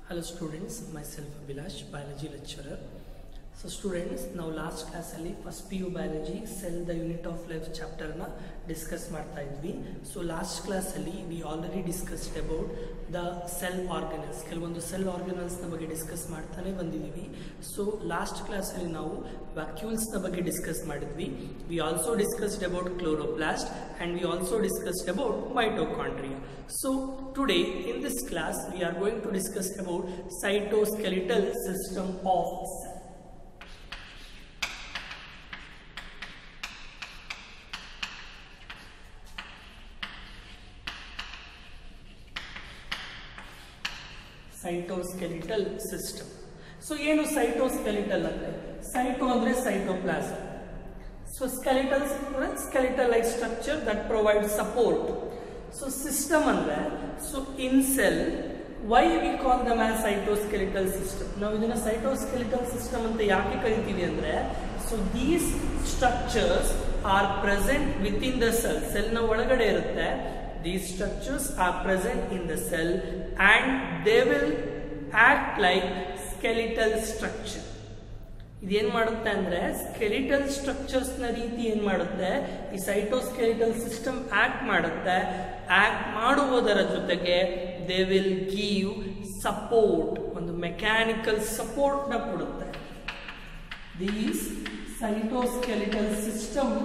Hello students, myself Abhilash, biology lecturer. So students, ನಾವು last ಕ್ಲಾಸಲ್ಲಿ first P U biology cell the unit of life ಚಾಪ್ಟರ್ನ discuss ಮಾಡ್ತಾ ಇದ್ವಿ so last ಕ್ಲಾಸಲ್ಲಿ we already discussed about the cell organelles ಕೆಲವೊಂದು cell ಆರ್ಗನಲ್ಸ್ನ ಬಗ್ಗೆ discuss ಮಾಡ್ತಾನೆ ಬಂದಿದ್ದೀವಿ ಸೊ ಲಾಸ್ಟ್ ಕ್ಲಾಸಲ್ಲಿ ನಾವು ವ್ಯಾಕ್ಯೂಲ್ಸ್ನ ಬಗ್ಗೆ ಡಿಸ್ಕಸ್ ಮಾಡಿದ್ವಿ we also discussed about chloroplast and we also discussed about mitochondria so today in this class we are going to discuss about cytoskeletal system of cell. Cytoskeletal system so ಏನು cytoskeletal ಅಂದ್ರೆ cyto ಅಂದ್ರೆ cytoplasm so skeletal skeletal like structure that provide support so system ಅಂದ್ರೆ so in cell why we call them as cytoskeletal system ನಾವು ಇದನ್ನ cytoskeletal system ಅಂತ ಯಾಕೆ ಕರಿತೀವಿ ಅಂದ್ರೆ so these structures are present with in the cell ಸೆಲ್ನ ಒಳಗಡೆ ಇರುತ್ತೆ these structures are present in the cell and they will act like skeletal structure ಇದೇನ್ ಮಾಡುತ್ತೆ ಅಂದ್ರೆ ಸ್ಕೆಲಿಟಲ್ ಸ್ಟ್ರಕ್ಚರ್ಸ್ ನ ರೀತಿ ಏನ್ ಮಾಡುತ್ತೆ ಈ ಸೈಟೋಸ್ಕೆಲಿಟಲ್ ಸಿಸ್ಟಮ್ ಆಕ್ಟ್ ಮಾಡುತ್ತೆ ಆಕ್ಟ್ ಮಾಡುವುದರ ಜೊತೆಗೆ ದೇ ವಿಲ್ ಗಿವ್ ಸಪೋರ್ಟ್ ಒಂದು ಮೆಕ್ಯಾನಿಕಲ್ ಸಪೋರ್ಟ್ ನ ಕೊಡುತ್ತೆ these cytoskeletal system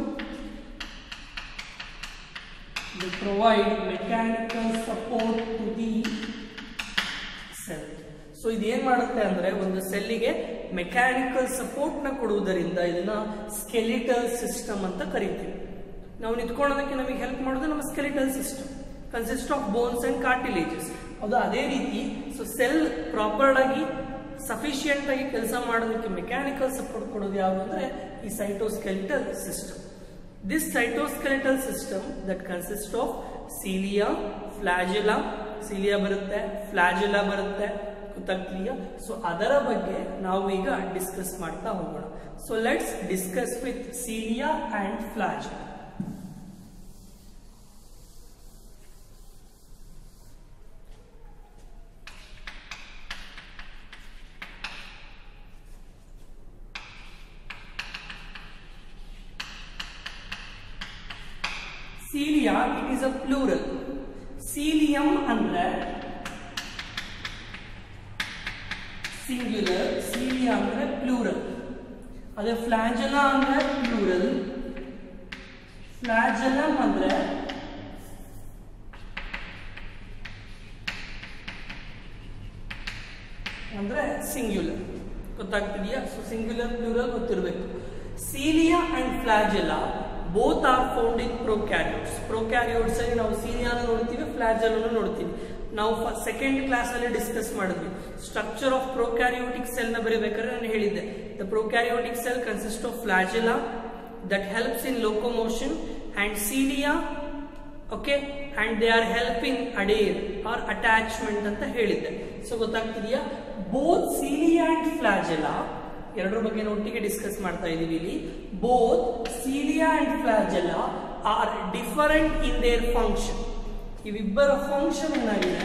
they provide mechanical support to the cell so ಇದೇನ್ ಮಾಡುತ್ತೆ ಅಂದ್ರೆ ಒಂದು ಸೆಲ್ಲಿಗೆ ಮೆಕ್ಯಾನಿಕಲ್ ಸಪೋರ್ಟ್ ನ ಕೊಡುವುದರಿಂದ ಇದನ್ನ ಸ್ಕೆಲಿಟಲ್ ಸಿಸ್ಟಮ್ ಅಂತ ಕರಿತೀವಿ ನಾವು ನಿಂತ್ಕೊಳ್ಳೋದಕ್ಕೆ ನಮಗೆ ಹೆಲ್ಪ್ ಮಾಡೋದು ನಮ್ಮ skeletal system consist of bones and cartilages ಅದು ಅದೇ ರೀತಿ ಸೊ ಸೆಲ್ ಪ್ರಾಪರ್ ಆಗಿ ಸಫಿಶಿಯಂಟ್ ಆಗಿ ಕೆಲಸ ಮಾಡೋದಕ್ಕೆ ಮೆಕ್ಯಾನಿಕಲ್ ಸಪೋರ್ಟ್ ಕೊಡೋದು ಯಾವುದು ಅಂದ್ರೆ ಈ cytoskeletal system This cytoskeletal system that consists of cilia, flagella, cilia ಬರುತ್ತೆ flagella ಬರುತ್ತೆ ಗೊತ್ತಾಗ್ತಿದೆಯಾ ಸೊ ಅದರ ಬಗ್ಗೆ ನಾವು ಈಗ ಡಿಸ್ಕಸ್ ಮಾಡ್ತಾ ಹೋಗೋಣ so let's discuss with cilia and flagella cilia it is a plural cilium ಅಂದ್ರೆ ಸಿಂಗ್ಯುಲರ್ ಸೀಲಿಯಾ ಅಂದ್ರೆ ಪ್ಲೂರಲ್ ಅದೇ ಫ್ಲಾಜಲಾ ಅಂದ್ರೆ ಪ್ಲೂರಲ್ ಫ್ಲಾಜಲಮ್ ಅಂದ್ರೆ ಅಂದ್ರೆ ಸಿಂಗ್ಯುಲರ್ ಗೊತ್ತಾಗ್ತಿದೆಯಾ ಸೊ ಸಿಂಗ್ಯುಲರ್ ಪ್ಲೂರಲ್ ಗೊತ್ತಿರಬೇಕು cilia and flagella both are found in prokaryotes prokaryotes ಅಲ್ಲಿ ನಾವು ಸೀನಿಯಾನ ನೋಡ್ತೀವಿ ಫ್ಲಾಜಲ್ ನೋಡ್ತೀವಿ ನಾವು ಸೆಕೆಂಡ್ ಕ್ಲಾಸ್ ಅಲ್ಲಿ ಡಿಸ್ಕಸ್ ಮಾಡಿದ್ವಿ ಸ್ಟ್ರಕ್ಚರ್ ಆಫ್ ಪ್ರೊಕ್ಯಾರಿಯೋಟಿಕ್ ಸೆಲ್ ನ ಬರೀಬೇಕಾದ್ರೆ ನಾನು ಹೇಳಿದ್ದೆ the prokaryotic cell consist of ಫ್ಲಾಜೆಲಾ that helps in locomotion and cilia okay and they are help in adhere or attachment ಅಂತ ಹೇಳಿದ್ದೆ ಸೊ ಗೊತ್ತಾಗ್ತಿದೆಯಾ ಬೋತ್ ಸೀಲಿಯಾ ಅಂಡ್ ಫ್ಲಾಜೆಲಾ ಎರಡರ ಬಗ್ಗೆ ಒಟ್ಟಿಗೆ ಡಿಸ್ಕಸ್ ಮಾಡ್ತಾ ಇದೀವಿ ಇಲ್ಲಿ both cilia and flagella are different in their function ಇವಿಬ್ಬರ ಫಂಕ್ಷನ್ ಏನಾಗಿದೆ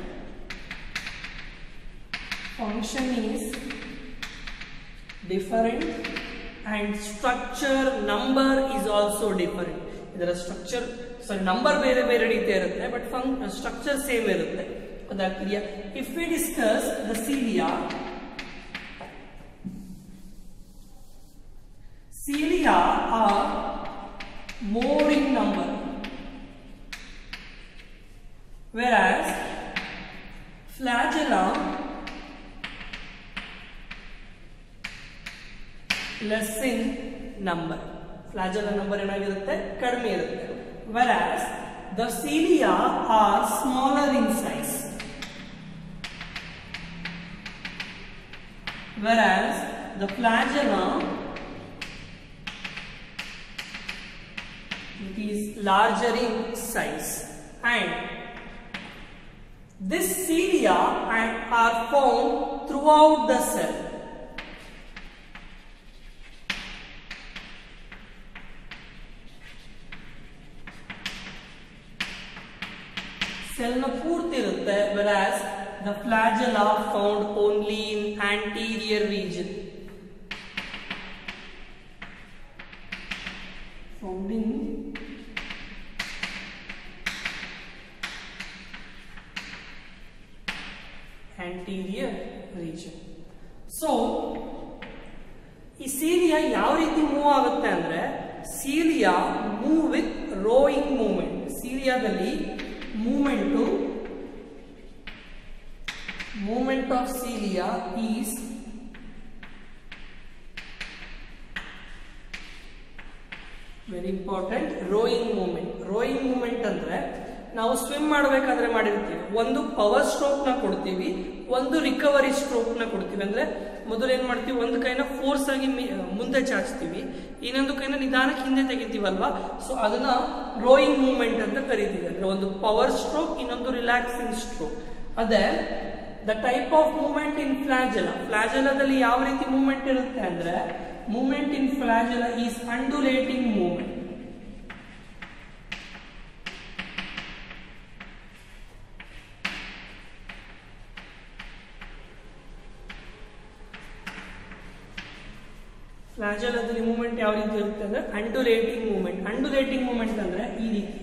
function is different and structure number is also different ಇದರ ಸ್ಟ್ರಕ್ಚರ್ ಸಾರಿ ನಂಬರ್ ಬೇರೆ ಬೇರೆ ರೀತಿ ಇರುತ್ತೆ ಬಟ್ ಫಂಕ್ ಸ್ಟ್ರಕ್ಚರ್ ಸೇಮ್ ಇರುತ್ತೆ ಅದಾಗ್ತಿದೆಯಾ if we discuss the cilia cilia are more in number whereas flagella less in number flagella number ಏನಾಗಿರುತ್ತೆ ಕಡಿಮೆ ಇರುತ್ತೆ whereas the cilia are smaller in size whereas the flagella it is larger in size and this cilia are found throughout the cell cell ನ ಪೂರ್ತಿ ಇರುತ್ತೆ whereas the flagella found only in anterior region. Found in anterior region. So, ಈ cilia ಯಾವ ರೀತಿ move ಆಗುತ್ತೆ ಅಂದ್ರೆ cilia move with rowing movement ಸೀಲಿಯಾದಲ್ಲಿ movement movement of cilia is very important rowing movement rowing movement ಅಂದ್ರೆ ನಾವು swim ಮಾಡಬೇಕಾದ್ರೆ ಮಾಡಿರ್ತೀವಿ ಒಂದು ಪವರ್ ಸ್ಟ್ರೋಕ್ ನ ಕೊಡ್ತೀವಿ ಒಂದು ರಿಕವರಿ ಸ್ಟ್ರೋಕ್ ನ ಕೊಡ್ತೀವಿ ಅಂದ್ರೆ ಮೊದಲು ಏನ್ ಮಾಡ್ತೀವಿ ಒಂದು ಕೈನ ಫೋರ್ಸ್ ಆಗಿ ಮಿ- ಮುಂದೆ ಚಾಚ್ತೀವಿ ಇನ್ನೊಂದು ಕೈನ ನಿಧಾನಕ್ಕೆ ಹಿಂದೆ ತೆಗಿತೀವಲ್ವಾ ಸೊ ಅದನ್ನ ರೋಯಿಂಗ್ ಮೂವ್ಮೆಂಟ್ ಅಂತ ಕರಿತೀವಿ ಅಂದ್ರೆ ಒಂದು ಪವರ್ ಸ್ಟ್ರೋಕ್ ಇನ್ನೊಂದು ರಿಲ್ಯಾಕ್ಸಿಂಗ್ ಸ್ಟ್ರೋಕ್ ಅದೇ the type of movement in flagella ಫ್ಲಾಜೆಲದಲ್ಲಿ ಯಾವ ರೀತಿ ಮೂವ್ಮೆಂಟ್ ಇರುತ್ತೆ ಅಂದ್ರೆ movement in flagella is undulating movement ಫ್ಲಾಜೆಲದಲ್ಲಿ ಮೂವ್ಮೆಂಟ್ ಯಾವ ರೀತಿ ಇರುತ್ತೆ ಅಂದ್ರೆ ಅಂಡುಲೇಟಿಂಗ್ ಮೂವ್ಮೆಂಟ್ ಅಂಡುಲೇಟಿಂಗ್ ಮೂವ್ಮೆಂಟ್ ಅಂದ್ರೆ ಈ ರೀತಿ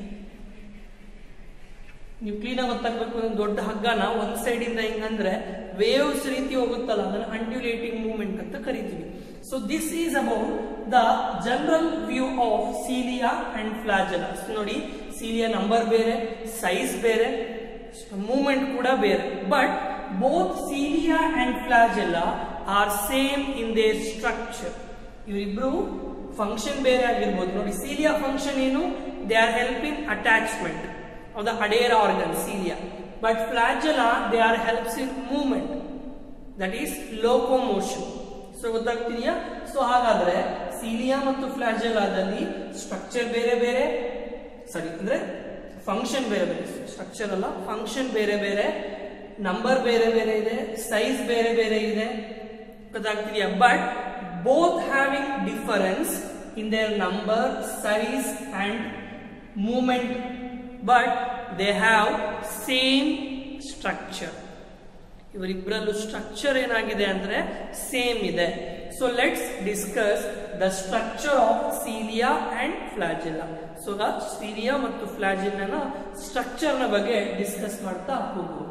ನೀವು ಕ್ಲೀನಾಗಿ ಗೊತ್ತಾಗ್ಬೇಕು ಒಂದು ದೊಡ್ಡ ಹಗ್ಗನ ಒಂದ್ ಸೈಡ್ ಇಂದ ಹಿಂಗಂದ್ರೆ ವೇವ್ಸ್ ರೀತಿ ಹೋಗುತ್ತಲ್ಲ ಅದನ್ನ ಅಂಡ್ಯುಲೇಟಿಂಗ್ ಮೂವ್ಮೆಂಟ್ ಅಂತ ಕರಿತೀವಿ so this is about the general view of cilia and flagella ನೋಡಿ ಸೀಲಿಯಾ ನಂಬರ್ ಬೇರೆ ಸೈಜ್ ಬೇರೆ ಮೂವ್ಮೆಂಟ್ ಕೂಡ ಬೇರೆ but both cilia and flagella are same in their structure ಇವರಿಬ್ರು ಫಂಕ್ಷನ್ ಬೇರೆ ಆಗಿರ್ಬೋದು ನೋಡಿ ಸೀಲಿಯಾ ಫಂಕ್ಷನ್ ಏನು they are helping attachment of the Adair organ, cilia. But flagella, they are helps in movement. That is locomotion. So ಗೊತ್ತಾಗ್ತಿದೆಯಾ so ಹಾಗಾದ್ರೆ cilia ಮತ್ತು ಫ್ಲಾಜೆಲಾದಲ್ಲಿ structure ಬೇರೆ ಬೇರೆ ಸರಿ ಅಂದ್ರೆ ಫಂಕ್ಷನ್ ಬೇರೆ ಬೇರೆ ಸ್ಟ್ರಕ್ಚರ್ ಅಲ್ಲ ಫಂಕ್ಷನ್ ಬೇರೆ ಬೇರೆ ನಂಬರ್ ಬೇರೆ ಬೇರೆ ಇದೆ ಸೈಜ್ ಬೇರೆ ಬೇರೆ ಇದೆ ಗೊತ್ತಾಗ್ತಿದೆಯಾ but both having difference in their number size and movement but they have same structure ಇವರಿಬ್ಬರಲ್ಲೂ ಸ್ಟ್ರಕ್ಚರ್ ಏನಾಗಿದೆ ಅಂದ್ರೆ ಸೇಮ್ ಇದೆ so let's discuss the structure of cilia and flagella so cilia ಮತ್ತು ಫ್ಲಾಜಿಲ್ಲನ ಸ್ಟ್ರಕ್ಚರ್ ನ ಬಗ್ಗೆ ಡಿಸ್ಕಸ್ ಮಾಡ್ತಾ ಹೋಗುವ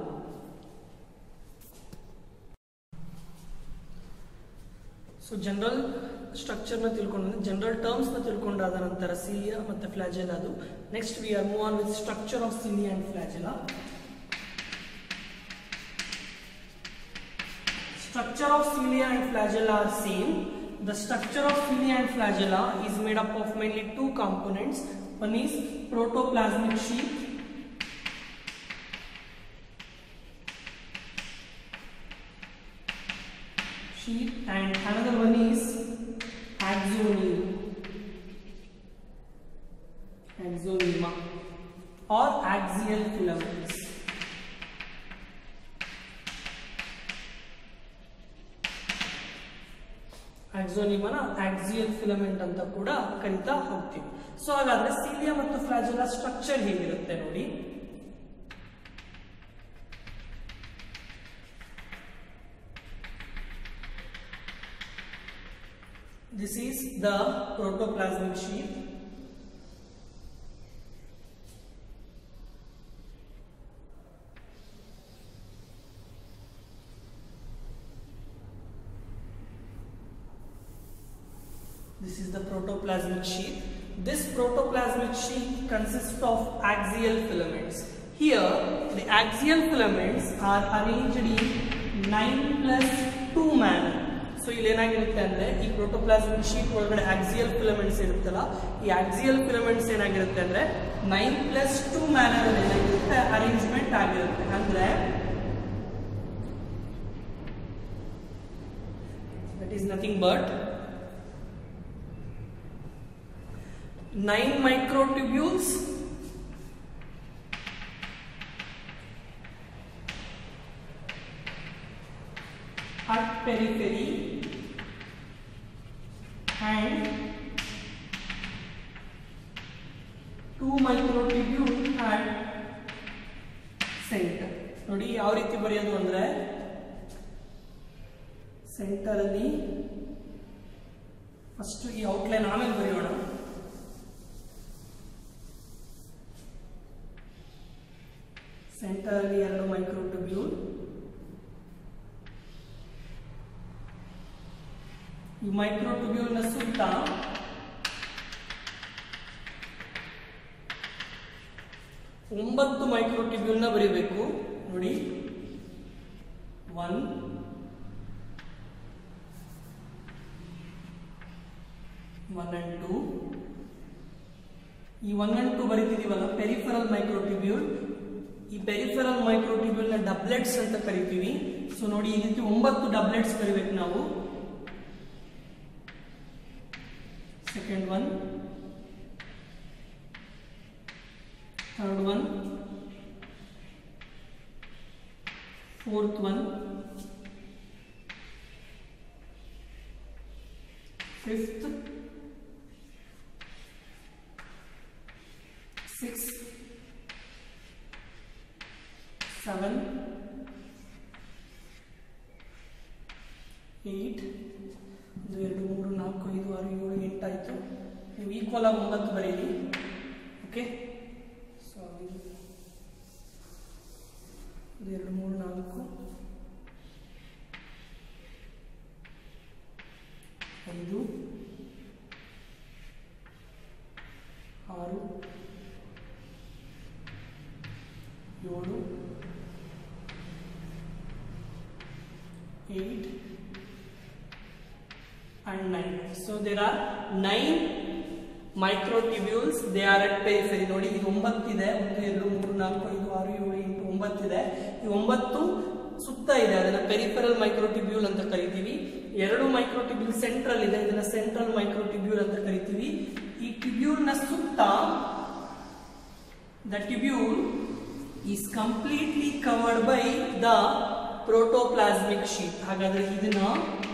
ಸೊ ಜನರಲ್ ಸ್ಟ್ರಕ್ಚರ್ನ ತಿಳ್ಕೊಂಡು ಜನರಲ್ ಟರ್ಮ್ಸ್ ನ ತಿಳ್ಕೊಂಡಾದ ನಂತರ ಸೀಲಿಯಾ ಮತ್ತೆ ಫ್ಲಾಜೆಲಾ ಅದು next we are move on with structure of cilia and flagella Structure of cilia and flagella are same. The structure of cilia and flagella is made up of mainly two components. One is protoplasmic sheath. Sheath and another one is axoneme. Axonema or axial filaments. ಆಕ್ಸೋನಿಮನ axial filament ಅಂತ ಕೂಡ ಕರಿತಾ ಹೋಗ್ತೀವಿ so ಹಾಗಾದ್ರೆ cilia ಮತ್ತು ಫ್ಲಾಜೆಲಾ structure ಹೇಗಿರುತ್ತೆ ನೋಡಿ this is the protoplasmic sheet This is the protoplasmic sheath. This protoplasmic sheath consists of axial filaments. Here, the axial filaments are arranged in 9 plus 2 manner. ಸೊ ಇಲ್ಲಿ ಏನಾಗಿರುತ್ತೆ ಅಂದ್ರೆ ಈ ಪ್ರೋಟೋಪ್ಲಾಸ್ಮಿಕ್ ಶೀಟ್ ಒಳಗಡೆ ಆಕ್ಸಿಯಲ್ ಫಿಲಮೆಂಟ್ಸ್ ಇರುತ್ತಲ್ಲ ಈ ಆಕ್ಸಿಯಲ್ ಫಿಲಮೆಂಟ್ಸ್ ಏನಾಗಿರುತ್ತೆ ಅಂದ್ರೆ ನೈನ್ ಪ್ಲಸ್ ಟೂ ಮ್ಯಾನರ್ ಅಲ್ಲಿ ಏನಾಗಿರುತ್ತೆ ಅರೇಂಜ್ಮೆಂಟ್ ಆಗಿರುತ್ತೆ ಅಂದ್ರೆ that is nothing but nine microtubules at periphery and two microtubule at center ನೋಡಿ ಯಾವ ರೀತಿ ಬರೆಯೋದು ಅಂದ್ರೆ ಸೆಂಟರ್ ಅಲ್ಲಿ ಫಸ್ಟ್ ಈ ಔಟ್ಲೈನ್ ಆಮೇಲೆ ಬರೆಯೋಣ ಸೆಂಟರ್ ಅಲ್ಲಿ ಎರಡು ಮೈಕ್ರೋಟ್ಯೂಬ್ಯೂಲ್ ಈ ಮೈಕ್ರೋಟ್ಯೂಬ್ಯೂಲ್ ನ ಸುತ್ತ ಒಂಬತ್ತು ಮೈಕ್ರೋಟ್ಯೂಬ್ಯೂಲ್ ನ ಬರೀಬೇಕು ನೋಡಿ ಒನ್ ಒನ್ ಅಂಡ್ ಟೂ ಈ ಒನ್ ಅಂಡ್ ಟೂ ಬರೀತಿದೀವಲ್ಲ ಪೆರಿಫರಲ್ ಮೈಕ್ರೋಟ್ಯೂಬ್ಯೂಲ್ ಈ ಪೆರಿಫರಲ್ ಮೈಕ್ರೋಟ್ಯೂಬ್ಯೂಲ್ ನ ಡಬ್ಲೆಟ್ಸ್ ಅಂತ ಕರಿತೀವಿ ಸೊ ನೋಡಿ ಈ ರೀತಿ ಒಂಬತ್ತು ಡಬ್ಲೆಟ್ಸ್ ಬರೀಬೇಕು ನಾವು second one third one fourth one fifth six seven eight ಒಂದು ಎರಡು ಮೂರು ನಾಲ್ಕು ಐದು ಆರು ಏಳು ಎಂಟು ಆಯಿತು ನೀವು ಈಕ್ವಲ್ ಆಗಿ ಒಂಬತ್ತು ಬರೀರಿ ಓಕೆ ಸೊ ಒಂದು ಎರಡು ಮೂರು ನಾಲ್ಕು ಐದು ಆರು ಏಳು eight and nine. So there are nine microtubules. They are at periphery. ನೋಡಿ ಇದು ಒಂಬತ್ತಿದೆ ಒಂದು ಎರಡು ಮೂರು ನಾಲ್ಕು ಐದು ಆರು ಏಳು ಎಂಟು ಒಂಬತ್ತಿದೆ ಈ ಒಂಬತ್ತು ಸುತ್ತ ಇದೆ ಅದನ್ನ ಪೆರಿಫೆರಲ್ ಮೈಕ್ರೋಟ್ಯೂಬ್ಯೂಲ್ ಅಂತ ಕರಿತೀವಿ ಎರಡು ಮೈಕ್ರೋಟ್ಯೂಬ್ಯೂಲ್ ಸೆಂಟ್ರಲ್ ಇದೆ ಇದನ್ನ ಸೆಂಟ್ರಲ್ ಮೈಕ್ರೋಟ್ಯೂಬ್ಯೂಲ್ ಅಂತ ಕರಿತೀವಿ ಈ ಟ್ಯೂಬ್ಯೂಲ್ ನ ಸುತ್ತ the tubule is completely covered by the protoplasmic sheath ಹಾಗಾದ್ರೆ ಇದನ್ನ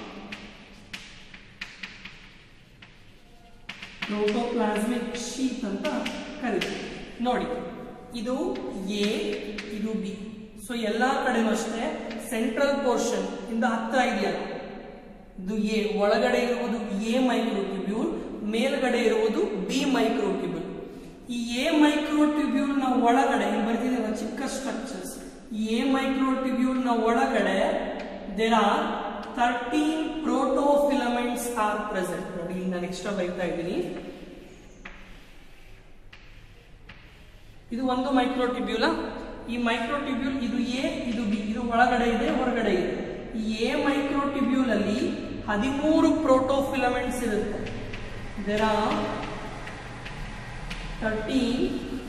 ಪ್ರೋಟೋಪ್ಲಾಸ್ಮಿಕ್ ಶೀತ್ ಅಂತ ಕರಿತೀವಿ ನೋಡಿ ಇದು ಎ ಇದು ಬಿ ಸೊ ಎಲ್ಲಾ ಕಡೆನೂ ಅಷ್ಟೇ ಸೆಂಟ್ರಲ್ ಪೋರ್ಷನ್ ಇಂದ ಹತ್ರ ಇದೆಯಲ್ಲ ಇದು ಎ ಒಳಗಡೆ ಇರುವುದು ಎ ಮೈಕ್ರೋಟ್ಯೂಬ್ಯೂಲ್ ಮೇಲ್ಗಡೆ ಇರುವುದು ಬಿ ಮೈಕ್ರೋಟ್ಯೂಬ್ಯೂಲ್ ಈ ಎ ಮೈಕ್ರೋಟ್ಯೂಬ್ಯೂಲ್ ನ ಒಳಗಡೆ ಇಲ್ಲಿ ಬರ್ತಿದೆ ಚಿಕ್ಕ ಸ್ಟ್ರಕ್ಚರ್ಸ್ ಎ ಮೈಕ್ರೋಟ್ಯೂಬ್ಯೂಲ್ ನ ಒಳಗಡೆ there are thirteen protofilaments are present ನೋಡಿ ಇಲ್ಲಿ ನಾನು ಎಕ್ಸ್ಟ್ರಾ ಬರೀತಾ ಇದ್ದೀನಿ ಇದು ಒಂದು ಮೈಕ್ರೋಟ್ಯೂಬ್ಯೂಲ ಈ ಮೈಕ್ರೋಟ್ಯೂಬ್ಯೂಲ್ ಇದು ಎ ಇದು ಬಿ ಇದು ಒಳಗಡೆ ಇದೆ ಹೊರಗಡೆ ಇದೆ ಈ ಎ ಮೈಕ್ರೋಟ್ಯೂಬ್ಯೂಲ್ ಅಲ್ಲಿ ಹದಿಮೂರು ಪ್ರೋಟೋಫಿಲಮೆಂಟ್ಸ್ ಇರುತ್ತೆ there are thirteen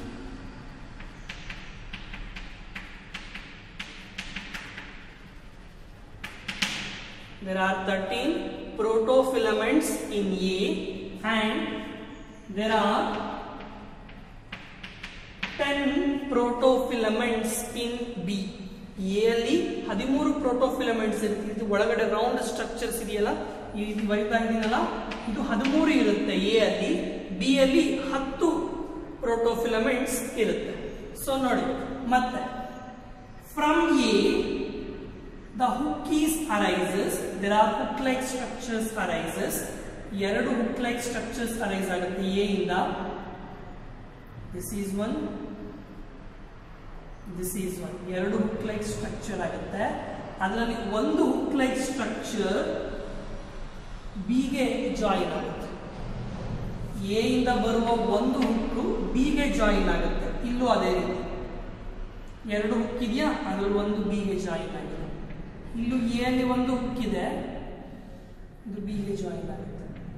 there are 13 protofilaments in A and there are 10 protofilaments in B. A ಅಲ್ಲಿ ಹದಿಮೂರು ಪ್ರೋಟೋಫಿಲಮೆಂಟ್ಸ್ ಇರುತ್ತೆ ಇದು ಒಳಗಡೆ ರೌಂಡ್ ಸ್ಟ್ರಕ್ಚರ್ಸ್ ಇದೆಯಲ್ಲ ಈ ರೀತಿ ಬರಿತಾ ಇದೀನಲ್ಲ ಇದು ಹದಿಮೂರು ಇರುತ್ತೆ ಎ ಅಲ್ಲಿ ಬಿ ಅಲ್ಲಿ ಹತ್ತು ಪ್ರೋಟೋಫಿಲಮೆಂಟ್ಸ್ ಇರುತ್ತೆ ಸೊ ನೋಡಿ ಮತ್ತೆ from A the hook is arises there are hook like structures arises ಎರಡು hook like structures arise ಆಗುತ್ತೆ ಎ ಇಂದ this is one this is one ಎರಡು hook like structure ಆಗುತ್ತೆ ಅದರಲ್ಲಿ ಒಂದು hook like structure ಬಿ ಗೆ ಜಾಯಿನ್ ಆಗುತ್ತೆ A ಇಂದ ಬರುವ ಒಂದು ಹುಕ್ಕು ಬಿ ಗೆ ಜಾಯಿನ್ ಆಗುತ್ತೆ ಇಲ್ಲೂ ಅದೇ ರೀತಿ ಎರಡು ಹುಕ್ ಇದೆಯಾ ಅದರಲ್ಲಿ ಒಂದು ಬಿ ಗೆ ಜಾಯಿನ್ ಆಗಿದೆ ಇಲ್ಲೂ ಎ ಅಲ್ಲಿ ಒಂದು ಹುಕ್ ಇದೆ ಇದು ಬಿ ಗೆ ಜಾಯಿನ್ ಆಗುತ್ತೆ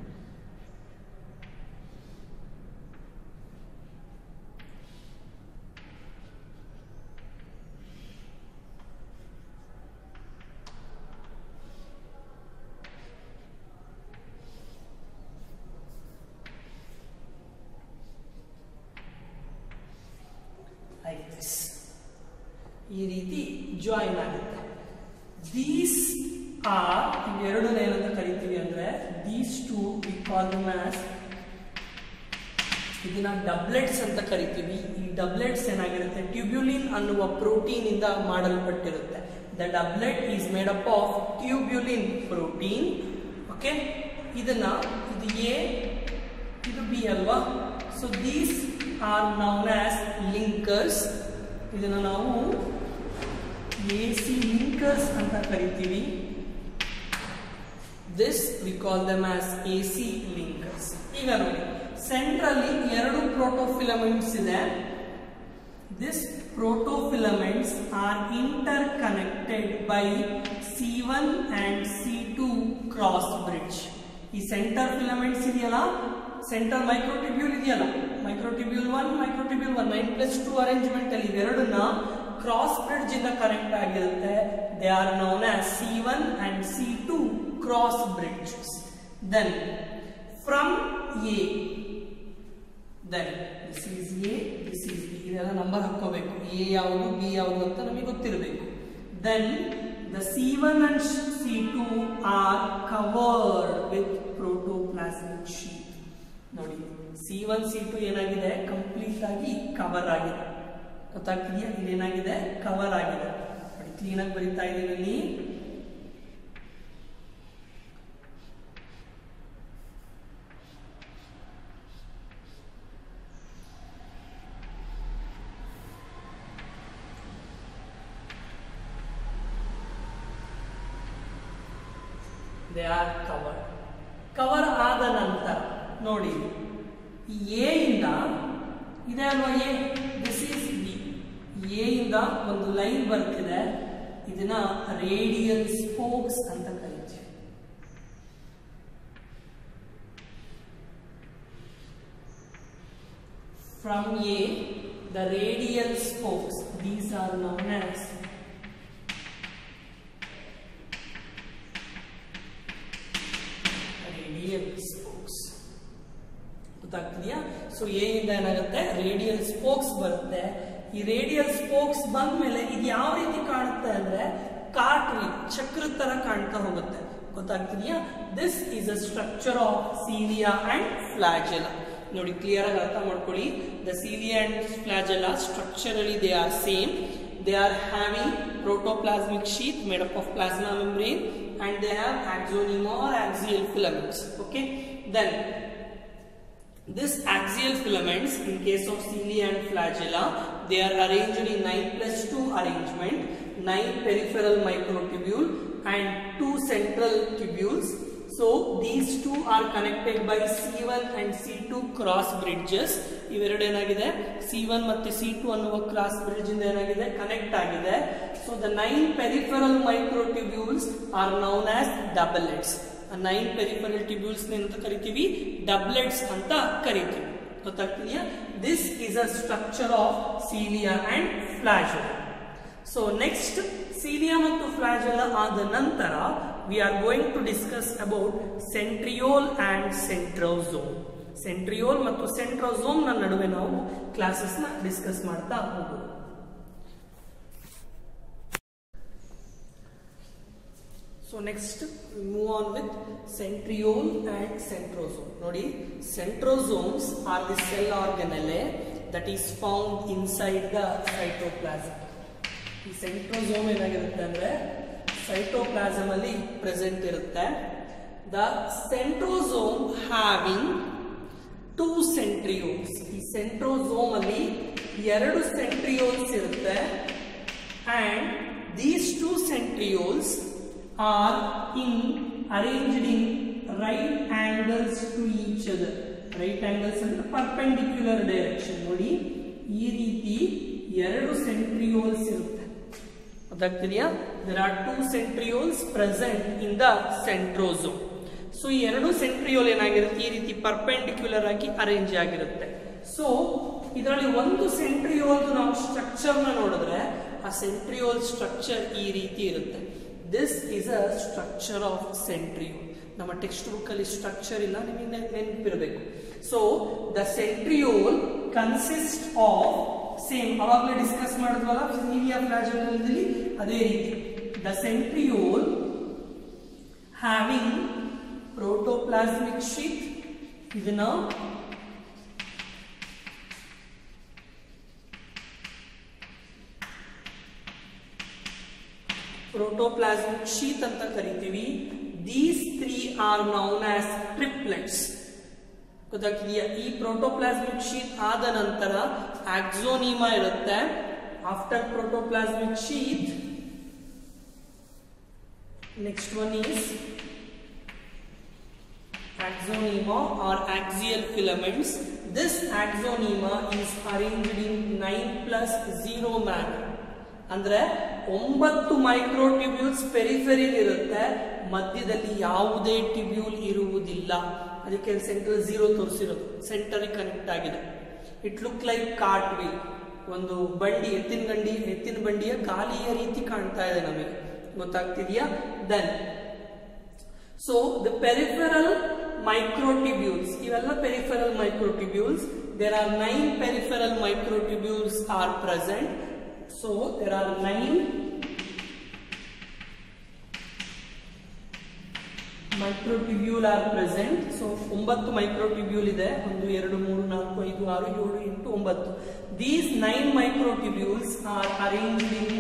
ಲೈಕ್ ದಿಸ್ ಈ ರೀತಿ ಜಾಯಿನ್ ಆಗುತ್ತೆ ದೀಸ್ ಆರ್ ಇವೆರಡನ್ನ ಏನಂತ ಕರಿತೀವಿ ಅಂದ್ರೆ these two we call them as ಇದನ್ನ ಡಬ್ಲೆಟ್ಸ್ ಅಂತ ಕರಿತೀವಿ ಈ ಡಬ್ಲೆಟ್ಸ್ ಏನಾಗಿರುತ್ತೆ ಟ್ಯೂಬ್ಯುಲಿನ್ ಅನ್ನುವ ಪ್ರೋಟೀನ್ ಇಂದ ಮಾಡಲ್ಪಟ್ಟಿರುತ್ತೆ the doublet is made up of tubulin protein okay ಇದನ್ನ ಇದು ಎ ಇದು ಬಿ ಅಲ್ವಾ so these are known as linkers ಇದನ್ನ ನಾವು ಎ ಸಿ ಲಿಂಕರ್ಸ್ ಅಂತ ಕರಿತೀವಿ this we call them as A C linkers ಈಗ ನೋಡಿ ಸೆಂಟ್ರಲ್ಲಿ ಎರಡು ಪ್ರೋಟೋಫಿಲಮೆಂಟ್ಸ್ ಇದೆ this protofilaments are interconnected by C one and C two cross bridge ಈ ಸೆಂಟರ್ ಫಿಲಮೆಂಟ್ಸ್ ಇದೆಯಲ್ಲ ಸೆಂಟರ್ ಮೈಕ್ರೋಟಿಬ್ಯೂಲ್ ಇದೆಯಲ್ಲ microtubule one microtubule one nine plus two arrangement ಅಲ್ಲಿ ಇವೆರಡನ್ನ ಕ್ರಾಸ್ ಬ್ರಿಡ್ಜ್ ಇಂದ ಕನೆಕ್ಟ್ ಆಗಿರುತ್ತೆ they are known as C one and C two cross bridges then from A then this is A this is B ಇದೆಲ್ಲ number ಹಾಕೋಬೇಕು A ಯಾವುದು B ಯಾವುದು ಅಂತ ನಮಗೆ ಗೊತ್ತಿರಬೇಕು then the C one and C two are covered with protoplasmic sheet ನೋಡಿ C one C two ಏನಾಗಿದೆ complete ಆಗಿ ಕವರ್ ಆಗಿದೆ ಗೊತ್ತಾಗ್ತಿದೆಯಾ ಇಲ್ಲೇನಾಗಿದೆ ಕವರ್ ಆಗಿದೆ ನೋಡಿ ಕ್ಲೀನ್ ಆಗಿ ಬರೀತಾ ಇದೀನಿ ಇಲ್ಲಿ ದೇ ಆರ್ ಕವರ್ ಕವರ್ ಆದ ನಂತರ ನೋಡಿ ಈ ಎ ಇಂದ ಇದೆ ಅಲ್ವಾ A this is B A ಇಂದ ಒಂದು ಲೈನ್ ಬರ್ತಿದೆ ಇದನ್ನ ರೇಡಿಯಲ್ ಸ್ಪೋಕ್ಸ್ ಅಂತ ಕರಿತೀವಿ from A the radial spokes these are known as radial spokes ಗೊತ್ತಾಗ್ತಿದೆಯಾ ಸೊ ಎ ಇಂದ ಏನಾಗುತ್ತೆ ರೇಡಿಯಲ್ ಸ್ಪೋಕ್ಸ್ ಬರುತ್ತೆ ಈ ರೇಡಿಯಲ್ ಸ್ಪೋಕ್ಸ್ ಬಂದ್ಮೇಲೆ ಇದು ಯಾವ ರೀತಿ ಕಾಣುತ್ತೆ ಅಂದ್ರೆ ಕಾಟ್ರಿ ಚಕ್ರ ತರ ಕಾಣ್ತಾ ಹೋಗುತ್ತೆ ಗೊತ್ತಾಗ್ತಿದೆಯಾ this is a structure of cilia and flagella ನೋಡಿ ಕ್ಲಿಯರ್ ಆಗಿ ಅರ್ಥ ಮಾಡ್ಕೊಳ್ಳಿ the cilia and flagella structurally they are same they are having protoplasmic sheath made up of plasma membrane and they have axoneme or axial filaments okay then this axial filaments in case of cilia and flagella they are arranged in 9 plus 2 arrangement 9 peripheral microtubule and 2 central tubules so these two are connected by C1 and C2 cross bridges ಇವೆರಡು ಏನಾಗಿದೆ C1 ಮತ್ತೆ C2 ಅನ್ನುವ cross bridge ಇಂದ ಏನಾಗಿದೆ connect ಆಗಿದೆ so the nine peripheral microtubules are known as doublets nine peripheral tubules ಅಂತ ಕರಿತೀವಿ doublets ಅಂತ ಕರಿತೀವಿ ಗೊತ್ತಾಗ್ತಿದೆಯಾ this is a structure of cilia and flagella so next cilia ಮತ್ತು ಫ್ಲಾಜೆಲಾ ಆದ ನಂತರ we are going to discuss about centriole and centrosome centriole ಮತ್ತು centrosome ನ ನಡುವೆ ನಾವು ಕ್ಲಾಸಸ್ ನ ಡಿಸ್ಕಸ್ ಮಾಡ್ತಾ ಹೋಗೋದು so next move on with centriole and centrosome ನೋಡಿ centrosomes are the cell ಆರ್ಗನಲೆ that is found inside the cytoplasm ಈ centrosome ಏನಾಗಿರುತ್ತೆ ಅಂದ್ರೆ ಸೈಟೋಪ್ಲಾಸಮ್ ಅಲ್ಲಿ ಪ್ರೆಸೆಂಟ್ ಇರುತ್ತೆ the centrosome having two centrioles ಈ ಸೆಂಟ್ರೋಸೋಮ್ ಅಲ್ಲಿ ಎರಡು ಸೆಂಟ್ರಿಯೋಲ್ಸ್ ಇರುತ್ತೆ and these two centrioles are in arranged in right angles to each other right angles ಅಂದ್ರೆ ಪರ್ಪೆಂಡಿಕ್ಯುಲರ್ ಡೈರೆಕ್ಷನ್ ನೋಡಿ ಈ ರೀತಿ ಎರಡು ಸೆಂಟ್ರಿಯೋಲ್ಸ್ ಇರುತ್ತೆ ಗೊತ್ತಾಗ್ತಿದೆಯಾ there are two centrioles present in the centrosome so ಈ ಎರಡು ಸೆಂಟ್ರಿಯೋಲ್ ಏನಾಗಿರುತ್ತೆ ಈ ರೀತಿ ಪರ್ಪೆಂಡಿಕ್ಯುಲರ್ ಆಗಿ ಅರೇಂಜ್ ಆಗಿರುತ್ತೆ ಸೊ ಇದರಲ್ಲಿ ಒಂದು ಸೆಂಟ್ರಿಯೋಲ್ ನಾವು ಸ್ಟ್ರಕ್ಚರ್ ನ ನೋಡಿದ್ರೆ ಆ ಸೆಂಟ್ರಿಯೋಲ್ ಸ್ಟ್ರಕ್ಚರ್ ಈ ರೀತಿ ಇರುತ್ತೆ this is a structure of centriole ನಮ್ಮ ಟೆಕ್ಸ್ಟ್ ಬುಕ್ ಅಲ್ಲಿ ಸ್ಟ್ರಕ್ಚರ್ ಇಲ್ಲ ನಿಮಗೆ ನೆನಪಿರಬೇಕು so the centriole consist of same ಅವಾಗಲೇ ಡಿಸ್ಕಸ್ ಮಾಡಿದ್ವಲ್ಲ ಸೀಲಿಯಾ ಫ್ಲಾಜೆಲದಲ್ಲಿ ಅದೇ ರೀತಿ the centriole having protoplasmic sheet ಇದನ್ನ ಪ್ರೋಟೋಪ್ಲಾಸ್ಮಿಕ್ ಶೀತ್ ಅಂತ ಕರಿತೀವಿ these three are known as triplets ಗೊತ್ತಾಗ್ತಿದೆಯಾ ಈ ಪ್ರೋಟೋಪ್ಲಾಸ್ಮಿಕ್ ಶೀಟ್ ಆದ ನಂತರ ಆಕ್ಸೋನಿಮಾ ಇರುತ್ತೆ after protoplasmic sheet next one is axonema or axial filaments. This axonema is arranged in 9 plus 0 manner. ಅಂದ್ರೆ ಒಂಬತ್ತು ಮೈಕ್ರೋಟ್ಯೂಬ್ಯೂಲ್ಸ್ ಪೆರಿಫೆರಿಲ್ ಇರುತ್ತೆ ಮಧ್ಯದಲ್ಲಿ ಯಾವುದೇ ಟ್ಯೂಬ್ಯೂಲ್ ಇರುವುದಿಲ್ಲ ಅದಕ್ಕೆ ಸೆಂಟರ್ ಝೀರೋ ತೋರಿಸಿರೋದು ಸೆಂಟರ್ ಕನೆಕ್ಟ್ ಆಗಿದೆ it look like cart wheel ಒಂದು ಬಂಡಿ ಎತ್ತಿನ ಗಂಡಿ ಎತ್ತಿನ ಬಂಡಿಯ ಗಾಲಿಯ ರೀತಿ ಕಾಣ್ತಾ ಇದೆ ನಮಗೆ ಗೊತ್ತಾಗ್ತಿದೆಯಾ then so the peripheral microtubules ಇವೆಲ್ಲ peripheral microtubules there are nine peripheral microtubules are present so there are nine microtubule are present so ಒಂಬತ್ತು ಮೈಕ್ರೋಟ್ಯೂಬ್ಯೂಲ್ ಇದೆ ಒಂದು ಎರಡು ಮೂರು ನಾಲ್ಕು ಐದು ಆರು ಏಳು ಎಂಟು ಒಂಬತ್ತು these nine microtubules are arrange in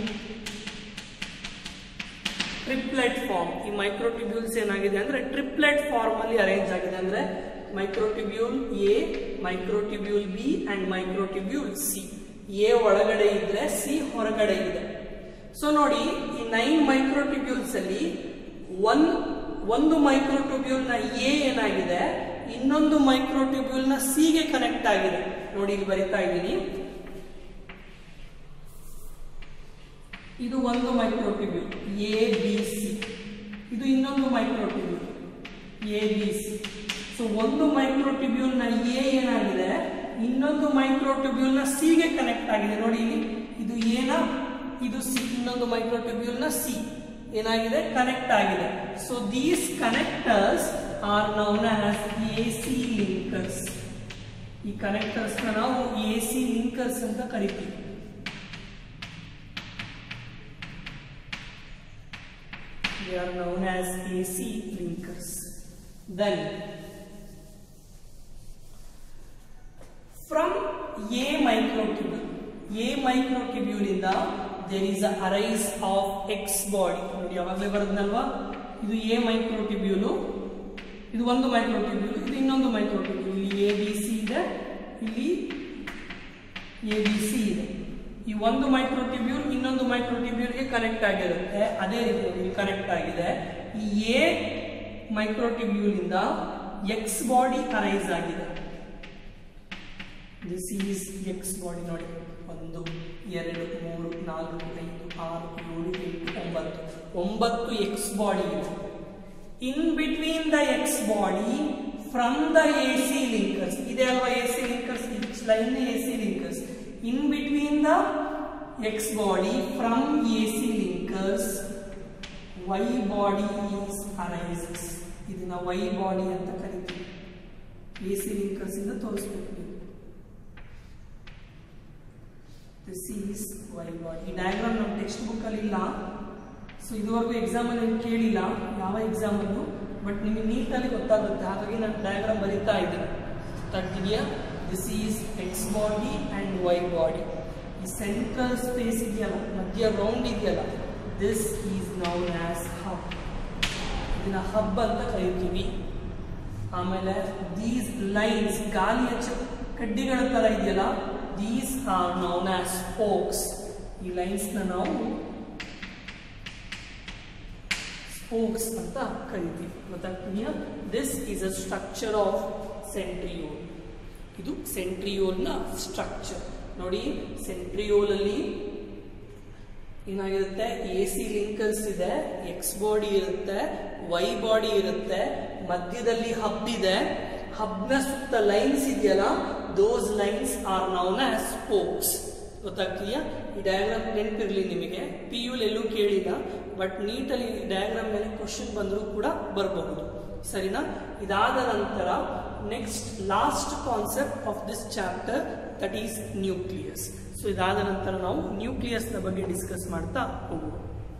triplet form ಈ ಮೈಕ್ರೋಟ್ಯೂಬ್ಯೂಲ್ಸ್ ಏನಾಗಿದೆ ಅಂದ್ರೆ ಟ್ರಿಪ್ಲೆಟ್ ಫಾರ್ಮ್ ಅಲ್ಲಿ ಅರೇಂಜ್ ಆಗಿದೆ ಅಂದ್ರೆ microtubule A microtubule B and microtubule C A ಒಳಗಡೆ ಇದ್ರೆ ಸಿ ಹೊರಗಡೆ ಇದೆ ಸೊ ನೋಡಿ ಈ ನೈನ್ ಮೈಕ್ರೋಟ್ಯೂಬ್ಯೂಲ್ಸ್ ಅಲ್ಲಿ ಒನ್ ಒಂದು ಮೈಕ್ರೋಟ್ಯೂಬ್ಯೂಲ್ ನ ಎ ಏನಾಗಿದೆ ಇನ್ನೊಂದು ಮೈಕ್ರೋಟ್ಯೂಬ್ಯೂಲ್ ನ ಸಿ ಗೆ ಕನೆಕ್ಟ್ ಆಗಿದೆ ನೋಡಿ ಇಲ್ಲಿ ಬರಿತಾ ಇದ್ದೀನಿ ಇದು ಒಂದು ಮೈಕ್ರೋಟ್ಯೂಬ್ಯೂಲ್ ಎ ಬಿ ಸಿ ಇದು ಇನ್ನೊಂದು microtubule A B C so ಒಂದು ಮೈಕ್ರೋಟ್ಯೂಬ್ಯೂಲ್ ನ ಎ ಏನಾಗಿದೆ ಇನ್ನೊಂದು ಮೈಕ್ರೋಟ್ಯೂಬ್ಯೂಲ್ ನ ಸಿ ಗೆ ಕನೆಕ್ಟ್ ಆಗಿದೆ ನೋಡಿ ಇಲ್ಲಿ ಇದು ಏನ ಇದು ಸಿ ಇನ್ನೊಂದು ಮೈಕ್ರೋಟ್ಯೂಬ್ಯೂಲ್ ನ ಸಿ ಏನಾಗಿದೆ ಕನೆಕ್ಟ್ ಆಗಿದೆ so these connectors are known as A C linkers ಈ ಕನೆಕ್ಟರ್ಸ್ ನಾವು ಎ ಸಿ ಲಿಂಕರ್ಸ್ ಅಂತ ಕರಿತೀವಿ they are known as AC linkers. Then, from A microtubule, A microtubule ಇಂದ there is a arise of X body. ನೋಡಿ ಯಾವಾಗಲೇ ಬರೋದಲ್ವಾ ಇದು A ಮೈಕ್ರೋಟ್ಯೂಬ್ಯೂಲು ಇದು ಒಂದು microtubule ಇದು ಇನ್ನೊಂದು ಮೈಕ್ರೋಟ್ಯೂಬ್ಯೂಲ್ ಇಲ್ಲಿ ಎ ಬಿ ಸಿ ಇದೆ ಇಲ್ಲಿ ಎ ಬಿ ಸಿ ಇದೆ ಈ ಒಂದು ಮೈಕ್ರೋಟ್ಯೂಬ್ಯೂಲ್ ಇನ್ನೊಂದು ಮೈಕ್ರೋಟ್ಯೂಬ್ಯೂಲ್ಗೆ ಕನೆಕ್ಟ್ ಆಗಿರುತ್ತೆ ಅದೇ ರೀತಿ ಕನೆಕ್ಟ್ ಆಗಿದೆ ಈ ಎ ಮೈಕ್ರೋಟ್ಯೂಬ್ಯೂಲ್ ಇಂದ ಎಕ್ಸ್ ಬಾಡಿ ಅರೈಸ್ ಆಗಿದೆ ದಿಸ್ ಈಸ್ ಎಕ್ಸ್ ಬಾಡಿ ನೋಡಿ ಒಂದು ಎರಡು ಮೂರು ನಾಲ್ಕು ಐದು ಆರು ಏಳು ಎಂಟು ಒಂಬತ್ತು ಒಂಬತ್ತು ಎಕ್ಸ್ ಬಾಡಿ ಇದೆ in between the X body from the A C linkers ಇದೆ ಅಲ್ವಾ A C linkers it's line A C linkers in between the x body from AC linkers y body is arises ಇದನ್ನ y body ಅಂತ ಕರಿತೀವಿ AC linkers ಇಂದ ತೋರಿಸ್ಬೇಕು ನೀವು this is y body ಈ diagram ನಮ್ಮ ಟೆಕ್ಸ್ಟ್ ಬುಕ್ ಅಲ್ಲಿ ಇಲ್ಲ ಸೊ ಇದುವರೆಗೂ ಎಕ್ಸಾಮ್ ಅಲ್ಲಿ ಏನ್ ಕೇಳಿಲ್ಲ ಯಾವ ಎಕ್ಸಾಮ್ ಅಲ್ಲೂ ಬಟ್ ನಿಮಗೆ ನೀಟಾಗಿ ಗೊತ್ತಾಗುತ್ತೆ ಹಾಗಾಗಿ ನಾನು ಡಯಾಗ್ರಾಮ್ ಬರೀತಾ ಇದ್ದೇನೆ ಗೊತ್ತಾಗ್ತಿದೆಯಾ this is X body and Y body ಈ ಸೆಂಟ್ರಲ್ ಸ್ಪೇಸ್ ಇದೆಯಲ್ಲ ಮಧ್ಯ ರೌಂಡ್ ಇದೆಯಲ್ಲ this is known as hub ಇದನ್ನ ಹಬ್ ಅಂತ ಕರಿತೀವಿ ಆಮೇಲೆ ದೀಸ್ ಲೈನ್ಸ್ ಗಾಲಿಯ ಚ ಕಡ್ಡಿಗಳ ತರ ಇದೆಯಲ್ಲ these are known as spokes ಈ ಲೈನ್ಸ್ನ ನಾವು ಸ್ಪೋಕ್ಸ್ ಅಂತ ಕರಿತೀವಿ ಗೊತ್ತಾಗ್ತಿದೆಯಾ this is a structure of centriole ಇದು ಸೆಂಟ್ರಿಯೋಲ್ನ ಸ್ಟ್ರಕ್ಚರ್ ನೋಡಿ ಸೆಂಟ್ರಿಯೋಲ್ ಅಲ್ಲಿ ಏನಾಗಿರುತ್ತೆ ಎ ಸಿ ಲಿಂಕರ್ಸ್ ಇದೆ ಎಕ್ಸ್ ಬಾಡಿ ಇರುತ್ತೆ ವೈ ಬಾಡಿ ಇರುತ್ತೆ ಮಧ್ಯದಲ್ಲಿ ಹಬ್ ಇದೆ ಹಬ್ನ ಸುತ್ತ ಲೈನ್ಸ್ ಇದೆಯಲ್ಲ those lines are known as spokes ಗೊತ್ತಾಗ್ತೀಯಾ ಈ ಡಯಾಗ್ರಾಮ್ ನೆನಪಿರ್ಲಿ ನಿಮಗೆ ಪಿ ಯುಲ್ ಎಲ್ಲೂ ಕೇಳಿಲ್ಲ ಬಟ್ ನೀಟಲ್ಲಿ ಈ ಡಯಾಗ್ರಾಮ್ ಮೇಲೆ ಕ್ವಶನ್ ಬಂದರೂ ಕೂಡ ಬರಬಹುದು ಸರಿನಾ ಇದಾದ ನಂತರ next last concept of this chapter that is nucleus so ಇದಾದ ನಂತರ ನಾವು ನ್ಯೂಕ್ಲಿಯಸ್ನ ಬಗ್ಗೆ ಡಿಸ್ಕಸ್ ಮಾಡ್ತಾ ಹೋಗುವ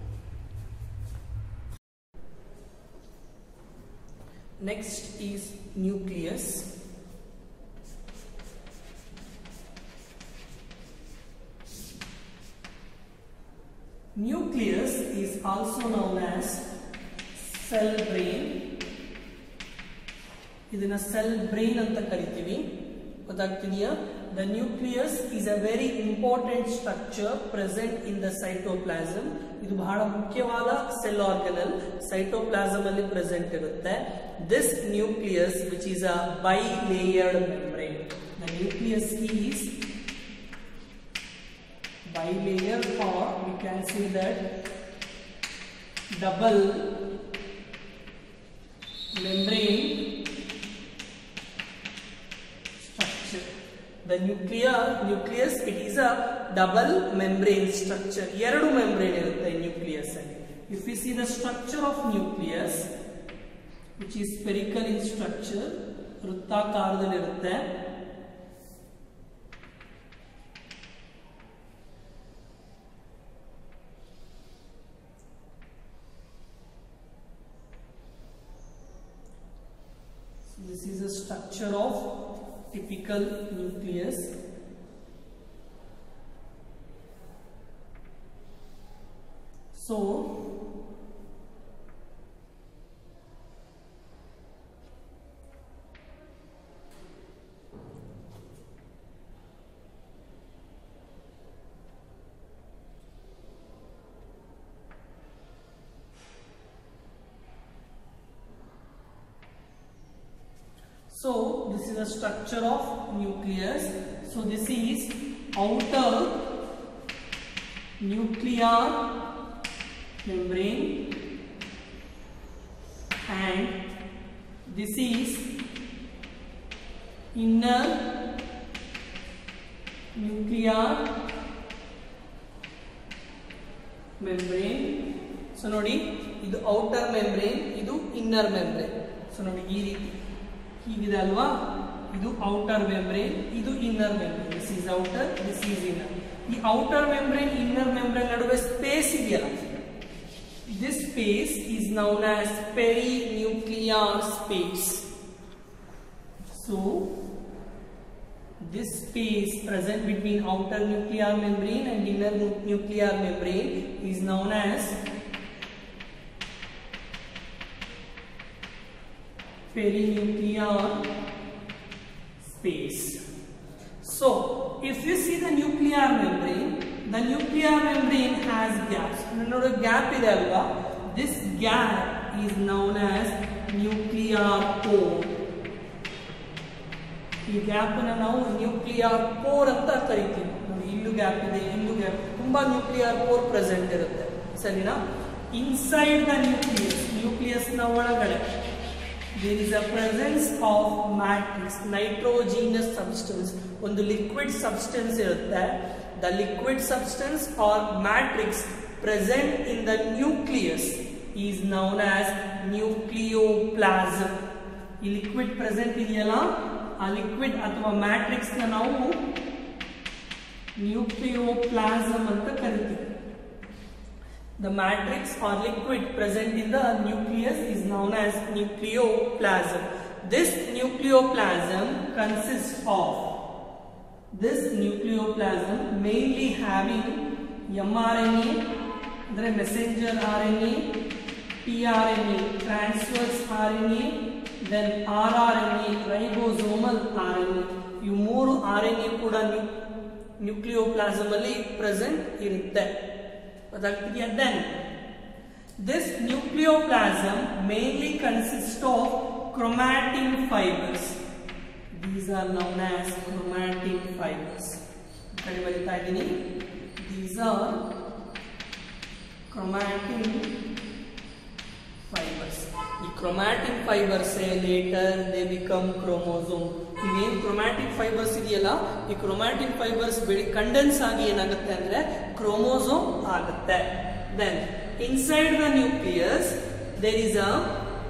next is nucleus Nucleus is also also known as cell brain ಇದನ್ನ ಸೆಲ್ ಬ್ರೈನ್ ಅಂತ ಕರಿತೀವಿ ಗೊತ್ತಾಗ್ತಿದೆಯಾ the nucleus is a very important structure present in the cytoplasm ಇದು ಬಹಳ ಮುಖ್ಯವಾದ ಸೆಲ್ ಆರ್ಗನಲ್ ಸೈಟೋಪ್ಲಾಸಮ್ ಅಲ್ಲಿ ಪ್ರೆಸೆಂಟ್ ಇರುತ್ತೆ this nucleus which is a bilayered membrane the nucleus is bilayer or we can say that double membrane structure the nuclear nucleus it is a double membrane structure ಎರಡು membrane ಇರುತ್ತೆ nucleus ಅಲ್ಲಿ if we see the structure of nucleus which is spherical in structure ವೃತ್ತಾಕಾರದಲ್ಲಿರುತ್ತೆ So this is a structure of typical nucleus. So So this is a structure of nucleus. So this is outer nuclear membrane and this is inner nuclear membrane. So ನೋಡಿ ಇದು outer membrane ಇದು inner membrane so ನೋಡಿ ಈ ರೀತಿ ಹೀಗಿದೆ ಅಲ್ವಾ ಇದು outer membrane ಇದು inner membrane this is outer this is inner ಈ ಔಟರ್ ಮೆಂಬ್ರೇನ್ ಇನ್ನರ್ ಮೆಂಬ್ರೇನ್ ನಡುವೆ ಸ್ಪೇಸ್ ಇದೆಯಲ್ಲ this space is known as perinuclear space so this space present between outer nuclear membrane and inner nu- nuclear membrane is known as perinuclear space. So, if you see the nuclear membrane, the nuclear membrane has gaps. ನೋಡು gap ಇದೆ ಅಲ್ವಾ this gap is known as nuclear pore. ಈ gap ನಾವು nuclear pore ಅಂತ ಕರಿತೀವಿ ನೋಡಿ ಇಲ್ಲೂ gap ಇದೆ ಇಲ್ಲೂ ಗ್ಯಾಪ್ ತುಂಬಾ ನ್ಯೂಕ್ಲಿಯರ್ ಪೋರ್ ಪ್ರೆಸೆಂಟ್ ಇರುತ್ತೆ ಸರಿನಾ ಇನ್ಸೈಡ್ ದ ನ್ಯೂಕ್ಲಿಯಸ್ ನ್ಯೂಕ್ಲಿಯಸ್ ನ ಒಳಗಡೆ there is a presence of matrix nitrogenous substance ಒಂದು ಲಿಕ್ವಿಡ್ ಸಬ್ಸ್ಟೆನ್ಸ್ ಇರುತ್ತೆ the liquid substance are matrix present in the nucleus is known as nucleoplasm ಈ liquid present ಇದೆಯಲ್ಲ ಆ liquid ಅಥವಾ ಮ್ಯಾಟ್ರಿಕ್ಸ್ ನ ನಾವು ನ್ಯೂಕ್ಲಿಯೋಪ್ಲಾಸಮ್ ಅಂತ ಕರಿತೀವಿ The matrix or liquid present in the nucleus is known as nucleoplasm. This nucleoplasm consists of this nucleoplasm mainly having mRNA, the messenger RNA, tRNA, transverse RNA, then rRNA, ribosomal RNA. ಇವು ಮೂರು R N A ಕೂಡ nucleoplasm ಅಲ್ಲಿ present ಇರುತ್ತೆ ಗೊತ್ತಾಗ್ತಿದೆಯಾ then this nucleoplasm mainly consist of chromatin fibres these are known as chromatin fibres ಕಡೆ ಬರಿತಾ ಇದ್ದೀನಿ these are chromatin fibres ಈ chromatin fibres later they become chromosome ಇವೇನ್ ಕ್ರೊಮ್ಯಾಟಿಕ್ ಫೈಬರ್ಸ್ ಇದೆಯಲ್ಲ ಈ ಕ್ರೊಮ್ಯಾಟಿಕ್ ಫೈಬರ್ಸ್ ಬೆಳಿ ಕಂಡೆನ್ಸ್ ಆಗಿ ಏನಾಗುತ್ತೆ ಅಂದ್ರೆ ಕ್ರೋಮೋಸೋಮ್ ಆಗುತ್ತೆ then inside the nucleus there is a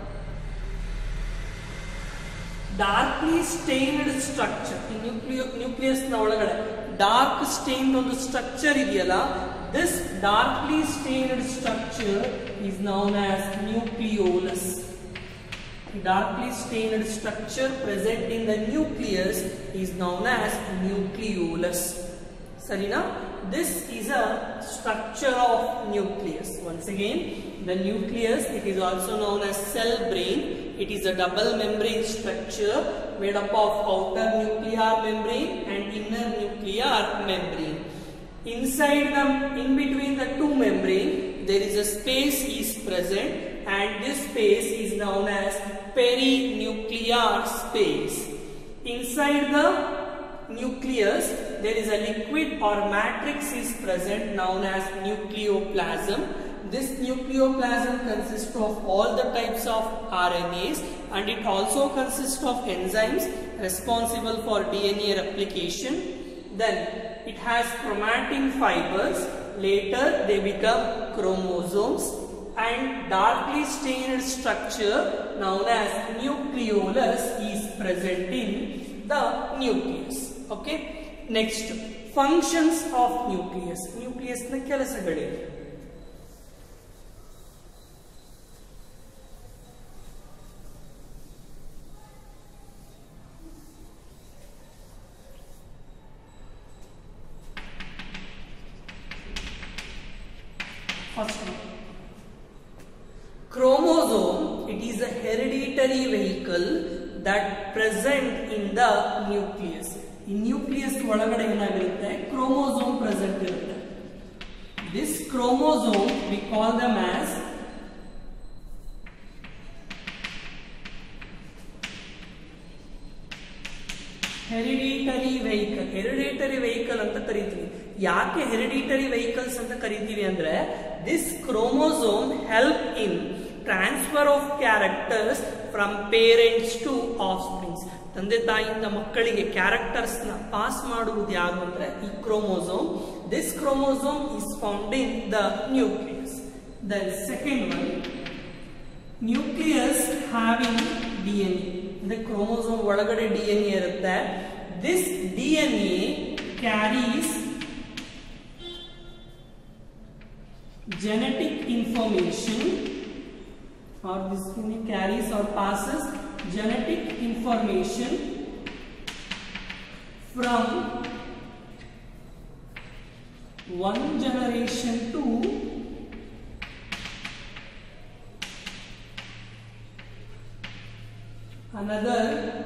darkly stained structure ಈ ನ್ಯೂಕ್ಲಿಯೋ ನ್ಯೂಕ್ಲಿಯಸ್ ನ ಒಳಗಡೆ ಡಾರ್ಕ್ ಸ್ಟೈನ್ ಒಂದು ಸ್ಟ್ರಕ್ಚರ್ ಇದೆಯಲ್ಲ this darkly stained structure is known as nucleolus. The darkly stained structure present in the nucleus is known as nucleolus. ಸರಿನಾ this is a structure of nucleus once again the nucleus it is also known as cell brain it is a double membrane structure made up of outer nuclear membrane and inner nuclear membrane inside the in between the two membrane there is a space is present and this space is known as perinuclear space inside the nucleus there is a liquid or matrix is present known as nucleoplasm this nucleoplasm consists of all the types of RNAs and it also consists of enzymes responsible for DNA replication then it has chromatin fibers later they become chromosomes and darkly stained structure known as nucleolus is present in the nucleus okay next functions of nucleus nucleus ನ ಕೆಲಸಗಳೇನು First one. Chromosome, it is a hereditary vehicle that present in the nucleus. ಈ nucleus ಒಳಗಡೆ ಏನಾಗಿರುತ್ತೆ chromosome present ಇರುತ್ತೆ this chromosome we call them as hereditary vehicle hereditary vehicle ಅಂತ ಕರಿತೀವಿ ಯಾಕೆ hereditary vehicles ಅಂತ ಕರಿತೀವಿ ಅಂದ್ರೆ this chromosome help in transfer of characters from parents to offsprings ತಂದೆ ತಾಯಿಯಿಂದ ಮಕ್ಕಳಿಗೆ ಕ್ಯಾರೆಕ್ಟರ್ಸ್ ನ ಪಾಸ್ ಮಾಡುವುದು ಯಾರು ಅಂದ್ರೆ ಈ chromosome this chromosome is found in the nucleus the second one nucleus having D N A ಅಂದ್ರೆ ಕ್ರೋಮೋಸೋಮ್ ಒಳಗಡೆ ಡಿ ಎನ್ ಎ ಇರುತ್ತೆ this D N A carries genetic information or this carries or passes genetic information from one generation to another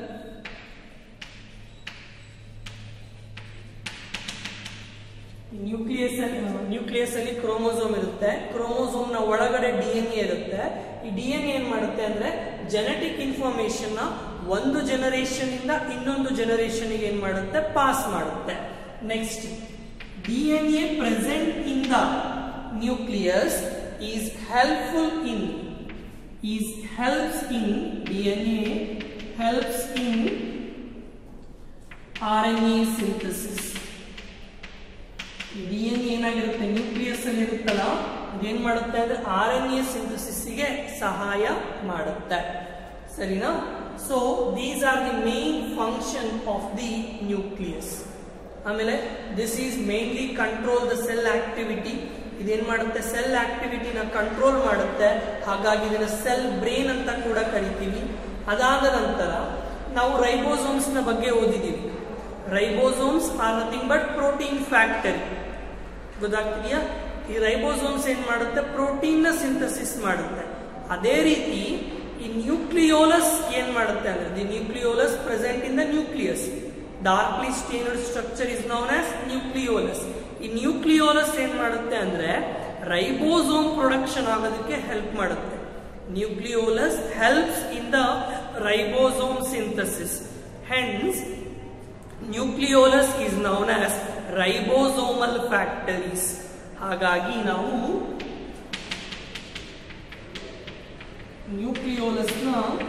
nucleus nucleus ಅಲ್ಲಿ chromosome ಇರುತ್ತೆ chromosome ನ ಒಳಗಡೆ D N A ಇರುತ್ತೆ ಈ D N ಏನ್ ಮಾಡುತ್ತೆ ಅಂದ್ರೆ ಜೆನೆಟಿಕ್ ಇನ್ಫಾರ್ಮೇಶನ್ ನ ಒಂದು ಜನರೇಷನ್ ಇಂದ ಇನ್ನೊಂದು ಜನರೇಷನ್ ಏನ್ ಮಾಡುತ್ತೆ ಪಾಸ್ ಮಾಡುತ್ತೆ next D N A present in the nucleus is helpful in is helps in D N A helps in R N A synthesis D N ಏನಾಗಿರುತ್ತೆ ನ್ಯೂಕ್ಲಿಯಸ್ ಅಲ್ಲಿ ಇರುತ್ತಲ್ಲ ಅದೇನ್ ಮಾಡುತ್ತೆ ಅಂದ್ರೆ ಆರ್ ಎನ್ ಎ ಸಿಂಥಸಿಸ್ಗೆ ಸಹಾಯ ಮಾಡುತ್ತೆ ಸರಿನಾ so these are the main function of the nucleus ಆಮೇಲೆ this is mainly control the cell activity ಇದೇನ್ ಮಾಡುತ್ತೆ ಸೆಲ್ ಆಕ್ಟಿವಿಟಿನ ಕಂಟ್ರೋಲ್ ಮಾಡುತ್ತೆ ಹಾಗಾಗಿ ಇದನ್ನ ಸೆಲ್ ಬ್ರೇನ್ ಅಂತ ಕೂಡ ಕರಿತೀವಿ ಅದಾದ ನಂತರ ನಾವು ರೈಬೋಸೋಮ್ಸ್ ನ ಬಗ್ಗೆ ಓದಿದೀವಿ ribosomes are nothing but protein factory ಗೊತ್ತಾಗ್ತಿದೆಯಾ ಈ ರೈಬೋಸೋಮ್ಸ್ ಏನ್ ಮಾಡುತ್ತೆ ಪ್ರೋಟೀನ್ ನ ಸಿಂಥಸಿಸ್ ಮಾಡುತ್ತೆ ಅದೇ ರೀತಿ ಈ ನ್ಯೂಕ್ಲಿಯೋಲಸ್ ಏನ್ ಮಾಡುತ್ತೆ ಅಂದ್ರೆ the nucleolus present in the nucleus darkly stained structure is known as nucleolus ಈ ನ್ಯೂಕ್ಲಿಯೋಲಸ್ ಏನ್ ಮಾಡುತ್ತೆ ಅಂದ್ರೆ ರೈಬೋಸೋಮ್ ಪ್ರೊಡಕ್ಷನ್ ಆಗೋದಕ್ಕೆ ಹೆಲ್ಪ್ ಮಾಡುತ್ತೆ nucleolus helps in the ribosome synthesis hence nucleolus is known as ribosomal factories ಹಾಗಾಗಿ ನಾವು ನ್ಯೂಕ್ಲಿಯೋಲಸ್ನ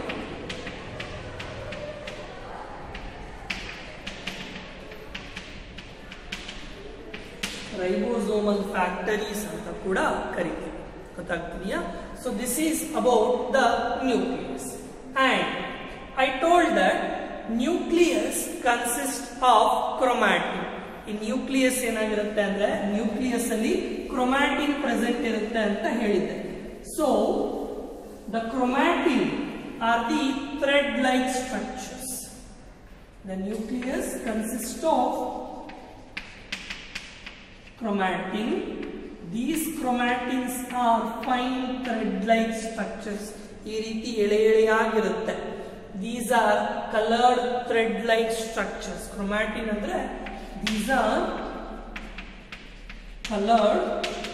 ರೈಬೋಸೋಮಲ್ ಫ್ಯಾಕ್ಟರೀಸ್ ಅಂತ ಕೂಡ ಕರಿತೀವಿ ಗೊತ್ತಾಗ್ತಿದೆಯಾ so this is about the nucleus and I told that nucleus consist of chromatin ಈ ನ್ಯೂಕ್ಲಿಯಸ್ ಏನಾಗಿರುತ್ತೆ ಅಂದ್ರೆ ನ್ಯೂಕ್ಲಿಯಸ್ ಅಲ್ಲಿ ಕ್ರೊಮ್ಯಾಟಿನ್ ಪ್ರೆಸೆಂಟ್ ಇರುತ್ತೆ ಅಂತ ಹೇಳಿದ್ದೆ so the chromatin are the thread like structures the nucleus consist of chromatin. These chromatins are fine thread-like structures. ಈ ರೀತಿ ಎಳೆ ಎಳೆಯಾಗಿರುತ್ತೆ these are coloured thread like structures chromatin ಅಂದ್ರೆ these are coloured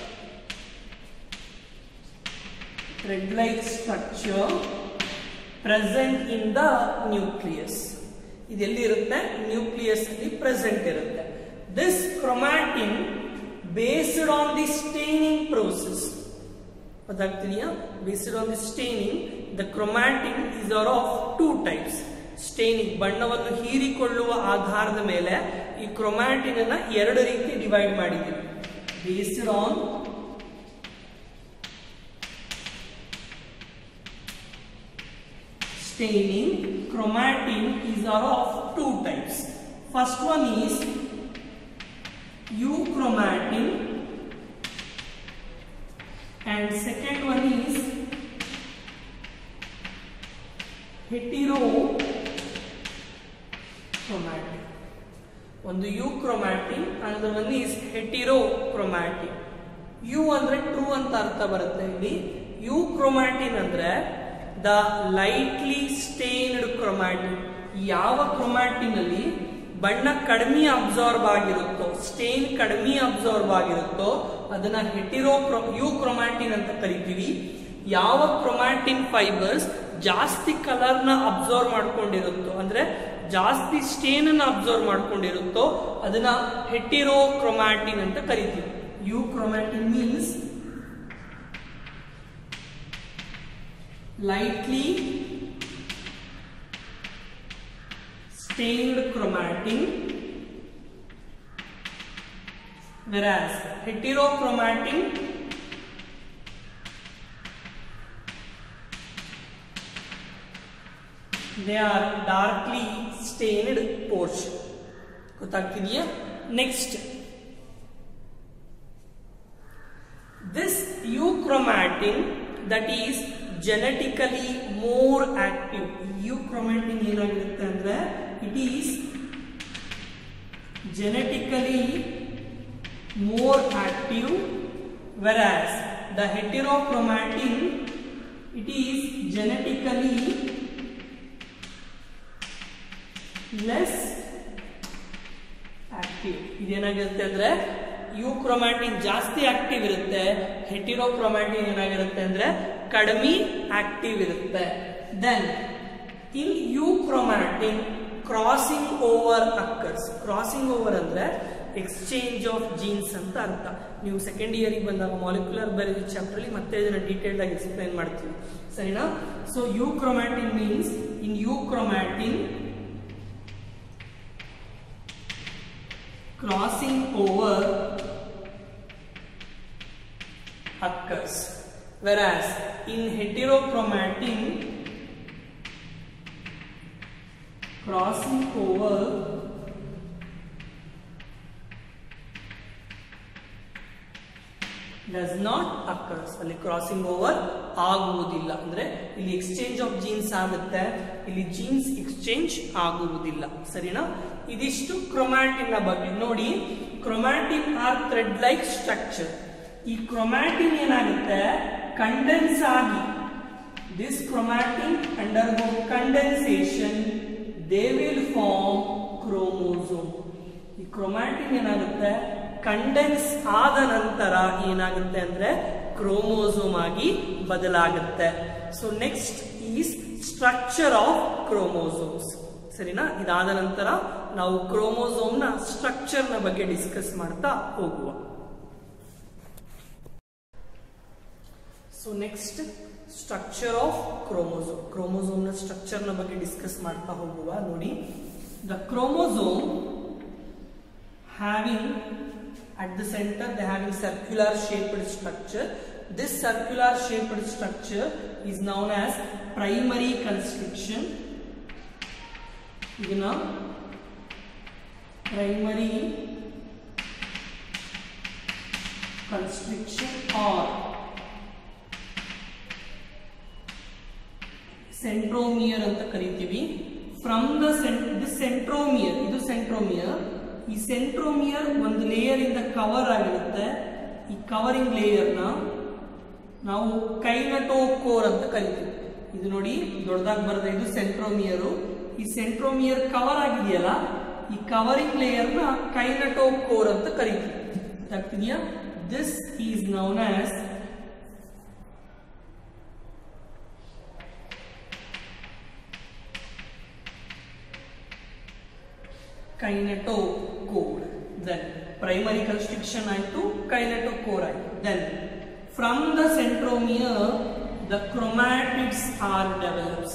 thread like structure present in the nucleus ಇದೆಲ್ಲಿ ಇರುತ್ತೆ nucleus ಅಲ್ಲಿ present ಇರುತ್ತೆ this chromatin based on the staining process ಗೊತ್ತಾಗ್ತಿದೆಯಾ based on the staining the chromatin is are of two types staining ಬಣ್ಣವನ್ನು ಹೀರಿಕೊಳ್ಳುವ ಆಧಾರದ ಮೇಲೆ ಈ ಕ್ರೊಮ್ಯಾಟಿನ್ ಅನ್ನ ಎರಡು ರೀತಿ ಡಿವೈಡ್ ಮಾಡಿದ್ದೀವಿ based on staining chromatin is are of two types first one is euchromatin and second one is heterochromatin ಒಂದು euchromatin another one is heterochromatin eu ಅಂದ್ರೆ ಟ್ರೂ ಅಂತ ಅರ್ಥ ಬರುತ್ತೆ ಇಲ್ಲಿ ಯು ಕ್ರೊಮ್ಯಾಟಿನ್ ಅಂದ್ರೆ ದ ಲೈಟ್ಲಿ ಸ್ಟೇನ್ಡ್ ಕ್ರೊಮ್ಯಾಟಿನ್ ಯಾವ chromatin ಅಲ್ಲಿ ಬಣ್ಣ ಕಡಿಮೆ ಅಬ್ಸಾರ್ಬ್ ಆಗಿರುತ್ತೋ ಸ್ಟೇನ್ ಕಡಿಮೆ ಅಬ್ಸಾರ್ಬ್ ಆಗಿರುತ್ತೋ ಅದನ್ನ ಹೆಟಿರೋ ಯು ಕ್ರೊಮ್ಯಾಟಿನ್ ಅಂತ ಕರಿತೀವಿ ಯಾವ ಕ್ರೊಮ್ಯಾಟಿನ್ ಫೈಬರ್ಸ್ ಜಾಸ್ತಿ ಕಲರ್ನ ಅಬ್ಸರ್ವ್ ಮಾಡ್ಕೊಂಡಿರುತ್ತೋ ಅಂದ್ರೆ ಜಾಸ್ತಿ ಸ್ಟೇನ್ ಅನ್ನ ಅಬ್ಸರ್ವ್ ಮಾಡ್ಕೊಂಡಿರುತ್ತೋ ಅದನ್ನ ಹೆಟಿರೋ ಕ್ರೊಮ್ಯಾಟಿನ್ ಅಂತ ಕರಿತೀವಿ euchromatin means lightly stained chromatin whereas heterochromatin they are darkly stained portion ಗೊತ್ತಾಗ್ತಿದೆಯಾ next this euchromatin that is genetically more active euchromatin ಏನಾಗಿರುತ್ತೆ ಅಂದ್ರೆ it is genetically more active whereas the heterochromatin it is genetically less active ಇದೇನಾಗಿರುತ್ತೆ ಅಂದ್ರೆ you chromatin ಜಾಸ್ತಿ active ಇರುತ್ತೆ ಹೆಟಿರೋ chromatin ಏನಾಗಿರುತ್ತೆ ಅಂದ್ರೆ ಕಡಿಮೆ ಆಕ್ಟಿವ್ ಇರುತ್ತೆ then in euchromatin crossing over occurs crossing over ಅಂದ್ರೆ ಎಕ್ಸ್ಚೇಂಜ್ ಆಫ್ ಜೀನ್ಸ್ ಅಂತ ಅರ್ಥ ನೀವು ಸೆಕೆಂಡ್ ಇಯರ್ಗೆ ಬಂದಾಗ ಮಾಲಿಕ್ಯುಲರ್ ಬರೆದ ಚಾಪ್ಟರ್ ಅಲ್ಲಿ ಮತ್ತೆ ಇದನ್ನ ಡೀಟೇಲ್ಡ್ ಆಗಿ ಎಕ್ಸ್ಪ್ಲೈನ್ ಮಾಡ್ತೀವಿ ಸರಿನಾ so euchromatin means in euchromatin crossing over occurs whereas in heterochromatin crossing over does not occurs ಅಲ್ಲಿ ಕ್ರಾಸಿಂಗ್ ಓವರ್ ಆಗುವುದಿಲ್ಲ ಅಂದ್ರೆ ಇಲ್ಲಿ ಎಕ್ಸ್ಚೇಂಜ್ ಆಫ್ ಜೀನ್ಸ್ ಆಗುತ್ತೆ ಇಲ್ಲಿ ಜೀನ್ಸ್ ಎಕ್ಸ್ಚೇಂಜ್ ಆಗುವುದಿಲ್ಲ ಸರಿನಾ ಇದಿಷ್ಟು ಕ್ರೊಮ್ಯಾಟಿನ್ ನ ಬಗ್ಗೆ ನೋಡಿ chromatin are thread like structure ಈ ಕ್ರೊಮ್ಯಾಟಿನ್ ಏನಾಗುತ್ತೆ ಕಂಡೆನ್ಸ್ ಆಗಿ this chromatin undergo condensation they will form chromosome ಈ ಕ್ರೊಮ್ಯಾಟಿನ್ ಏನಾಗುತ್ತೆ ಕಂಡೆನ್ಸ್ ಆದ ನಂತರ ಏನಾಗುತ್ತೆ ಅಂದ್ರೆ ಕ್ರೋಮೋಸೋಮ್ ಆಗಿ ಬದಲಾಗುತ್ತೆ so next is structure of chromosomes ಸರಿನಾ ಇದಾದ ನಂತರ ನಾವು ಕ್ರೋಮೋಸೋಮ್ ನ ಸ್ಟ್ರಕ್ಚರ್ ನ ಬಗ್ಗೆ ಡಿಸ್ಕಸ್ ಮಾಡ್ತಾ ಹೋಗುವ so next structure of chromosome chromosome ನ ಸ್ಟ್ರಕ್ಚರ್ ನ ಬಗ್ಗೆ ಡಿಸ್ಕಸ್ ಮಾಡ್ತಾ ಹೋಗುವ ನೋಡಿ the chromosome having at the center they having circular shaped structure this circular shaped structure is known as primary constriction ಇದನ್ನ primary constriction or ಸೆಂಟ್ರೋಮಿಯರ್ ಅಂತ ಕರಿತೀವಿ from the this centromere ಇದು ಸೆಂಟ್ರೋಮಿಯರ್ ಈ ಸೆಂಟ್ರೋಮಿಯರ್ ಒಂದು layer ಇಂದ cover ಆಗಿರುತ್ತೆ ಈ covering ಲೇಯರ್ನ ನಾವು ಕೈನಟೋಕೋರ್ ಅಂತ ಕರಿತೀವಿ ಇದು ನೋಡಿ ದೊಡ್ಡದಾಗಿ ಬರುತ್ತೆ ಇದು ಸೆಂಟ್ರೋಮಿಯರು ಈ ಸೆಂಟ್ರೋಮಿಯರ್ ಕವರ್ ಆಗಿದೆಯಲ್ಲ ಈ ಕವರಿಂಗ್ ಲೇಯರ್ನ ಕೈನಟೋಕೋರ್ ಅಂತ ಕರಿತೀವಿ ಗೊತ್ತಾಗ್ತಿದೆಯಾ this is known as kinetochore then primary constriction ಆಯಿತು ಕೈನೆಟೋಕೋರ್ ಆಯಿತು then from the centromere the chromatids are develops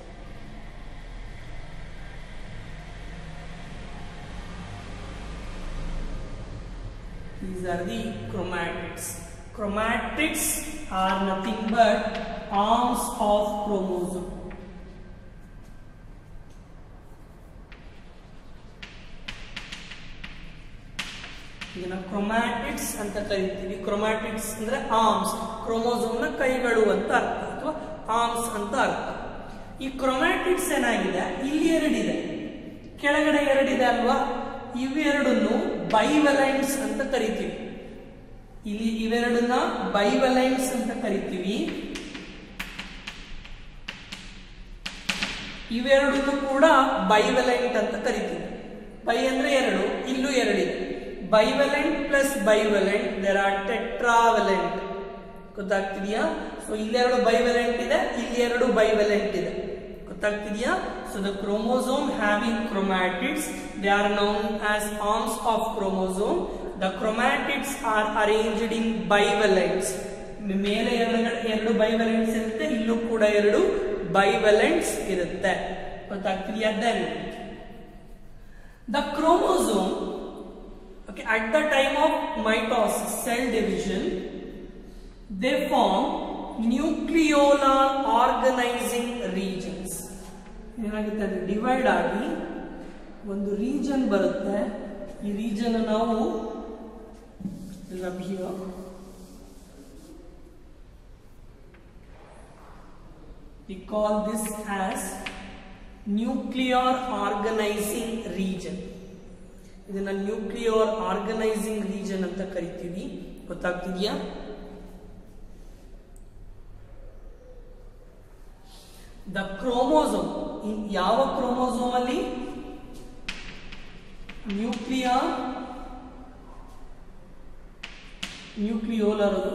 These are the chromatids. Chromatids are nothing but arms of chromosome. ಇದನ್ನ chromatids ಅಂತ ಕರಿತೀವಿ chromatids ಅಂದ್ರೆ arms chromosome ನ ಕೈಗಳು ಅಂತ ಅರ್ಥ ಅಥವಾ ಆರ್ಮ್ಸ್ ಅಂತ ಅರ್ಥ ಈ ಕ್ರೊಮ್ಯಾಟಿಡ್ಸ್ ಏನಾಗಿದೆ ಇಲ್ಲಿ ಎರಡಿದೆ ಕೆಳಗಡೆ ಎರಡಿದೆ ಅಲ್ವಾ ಇವೆರಡನ್ನು ಬೈವಲೈನ್ಸ್ ಅಂತ ಕರಿತೀವಿ ಇಲ್ಲಿ ಇವೆರಡನ್ನ ಬೈವಲೈನ್ಸ್ ಅಂತ ಕರಿತೀವಿ ಇವೆರಡನ್ನು ಕೂಡ ಬೈವಲೆಂಟ್ ಅಂತ ಕರಿತೀವಿ ಬೈ ಅಂದ್ರೆ ಎರಡು ಇಲ್ಲೂ ಎರಡಿದೆ bivalent plus bivalent there are tetravalent ಗೊತ್ತಾಗ್ತಿದೆಯಾ ಸೊ ಇಲ್ಲೆರಡು ಬೈವಲೆಂಟ್ ಇದೆ ಇಲ್ಲಿ ಎರಡು ಬೈವಲೆಂಟ್ ಇದೆ ಗೊತ್ತಾಗ್ತಿದೆಯಾ so the chromosome having chromatids they are known as arms of chromosome the chromatids are arranged in bivalents ಮೇಲೆ ಎರಡು ಎರಡು ಬೈವಲೆಂಟ್ಸ್ ಇರುತ್ತೆ ಇಲ್ಲೂ ಕೂಡ ಎರಡು ಬೈವಲೆಂಟ್ಸ್ ಇರುತ್ತೆ ಗೊತ್ತಾಗ್ತಿದೆಯಾ then the chromosome okay at the time of mitosis cell division they form nucleolar organizing regions ಏನಾಗುತ್ತೆ ಅಂದ್ರೆ ಡಿವೈಡ್ ಆಗಿ ಒಂದು ರೀಜನ್ ಬರುತ್ತೆ ಈ ರೀಜನ್ ನಾವು ಲಭ್ಯ we call this as nuclear organizing region ಇದನ್ನ ನ್ಯೂಕ್ಲಿಯರ್ ಆರ್ಗನೈಸಿಂಗ್ ರೀಜನ್ ಅಂತ ಕರಿತೀವಿ ಗೊತ್ತಾಗ್ತಿದ್ಯಾ ದ ಕ್ರೋಮೋಸೋಮ್ ಯಾವ ಕ್ರೋಮೋಸೋಮ್ ಅಲ್ಲಿ ನ್ಯೂಕ್ಲಿಯರ್ ನ್ಯೂಕ್ಲಿಯೋಲರ್ ಅದು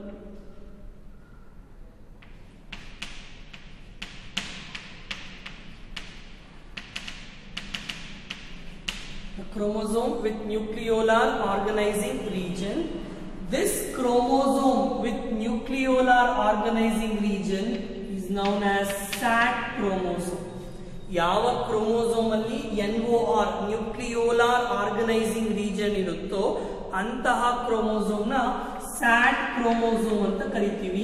a chromosome with nucleolar organizing region. This chromosome with nucleolar organizing region is known as SAT chromosome. ಯಾವ chromosome ಅಲ್ಲಿ N O R nucleolar organising region ಇರುತ್ತೋ ಅಂತಹ ಕ್ರೋಮೋಸೋಮ್ ನ ಸ್ಯಾಟ್ ಕ್ರೋಮೋಸೋಮ್ ಅಂತ ಕರಿತೀವಿ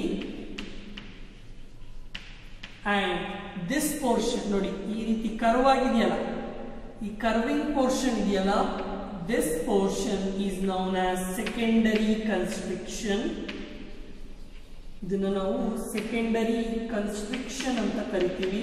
ಅಂಡ್ ದಿಸ್ ಪೋರ್ಷನ್ ನೋಡಿ ಈ ರೀತಿ ಕರ್ವ್ ಆಗಿದೆಯಲ್ಲ ಈ ಕರ್ವಿಂಗ್ ಪೋರ್ಷನ್ ಇದೆಯಲ್ಲ this portion is known as secondary constriction ಇದನ್ನ ನಾವು ಸೆಕೆಂಡರಿ ಕನ್ಸ್ಟ್ರಿಕ್ಷನ್ ಅಂತ ಕರಿತೀವಿ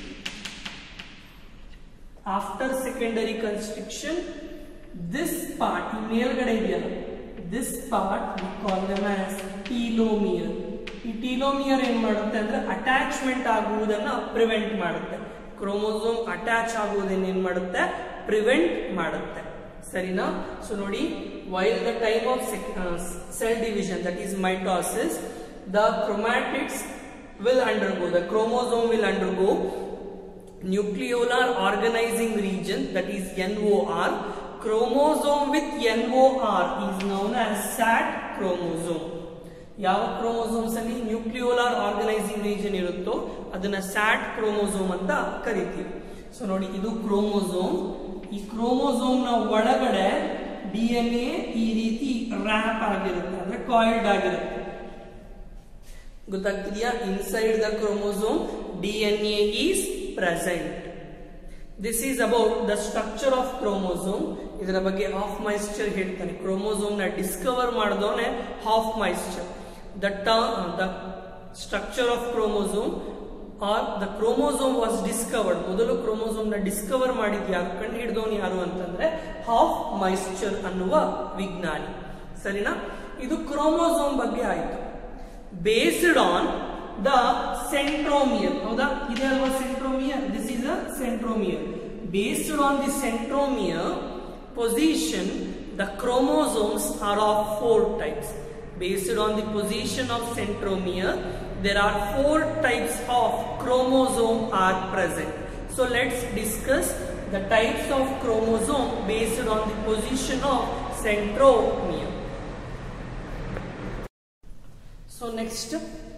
after secondary constriction this part ಈ ಮೇಲ್ಗಡೆ ಇದೆಯಲ್ಲ this part we call them as telomere ಈ ಟೀಲೋಮಿಯರ್ ಏನ್ ಮಾಡುತ್ತೆ ಅಂದ್ರೆ ಅಟ್ಯಾಚ್ಮೆಂಟ್ ಆಗುವುದನ್ನ ಪ್ರಿವೆಂಟ್ ಮಾಡುತ್ತೆ ಕ್ರೋಮೋಸೋಮ್ ಅಟ್ಯಾಚ್ ಆಗುವುದನ್ನ ಏನ್ ಮಾಡುತ್ತೆ ಪ್ರಿವೆಂಟ್ ಮಾಡುತ್ತೆ ಸರಿನಾ ಸೊ ನೋಡಿ while the time of cell division that is mitosis the chromatids will undergo the chromosome will undergo nucleolar organizing region that is NOR chromosome with NOR is known as SAT chromosome ಯಾವ chromosomes ಅಲ್ಲಿ nucleolar organising region ಇರುತ್ತೋ ಅದನ್ನ sat chromosome ಅಂತ ಕರಿತೀವಿ so ನೋಡಿ ಇದು chromosome ಈ chromosome ನ ಒಳಗಡೆ ಡಿ ಎನ್ ಎ ಈ ರೀತಿ ರ್ಯಾಪ್ ಆಗಿರುತ್ತೆ ಅಂದ್ರೆ ಕಾಯಿಲ್ಡ್ ಆಗಿರುತ್ತೆ ಗೊತ್ತಾಗ್ತಿದೆಯಾ inside the chromosome D N A is present this is about the structure of chromosome ಇದರ ಬಗ್ಗೆ ಹಾಫ್ ಮೈಸ್ಚರ್ ಹೇಳ್ತಾನೆ ಕ್ರೋಮೋಸೋಮ್ ನ ಡಿಸ್ಕವರ್ ಮಾಡಿದವನೆ Hofmeister the the structure of chromosome or the chromosome was discovered ಮೊದಲು chromosome ನ discover ಮಾಡಿದ್ ಯಾರು ಕಂಡು ಹಿಡಿದವನು ಯಾರು ಅಂತಂದ್ರೆ ಹಾಫ್ ಮೈಸ್ಚರ್ ಅನ್ನುವ ವಿಜ್ಞಾನಿ ಸರಿನಾ ಇದು ಕ್ರೋಮೋಸೋಮ್ ಬಗ್ಗೆ ಆಯಿತು ಬೇಸ್ಡ್ ಆನ್ ದ ಸೆಂಟ್ರೋಮಿಯರ್ ಹೌದಾ ಇದೆ ಅಲ್ವಾ centromere this is a centromere based on the centromere position the chromosomes are of four types based on the position of centromere there are four types of chromosome are present so let's discuss the types of chromosome based on the position of centromere so next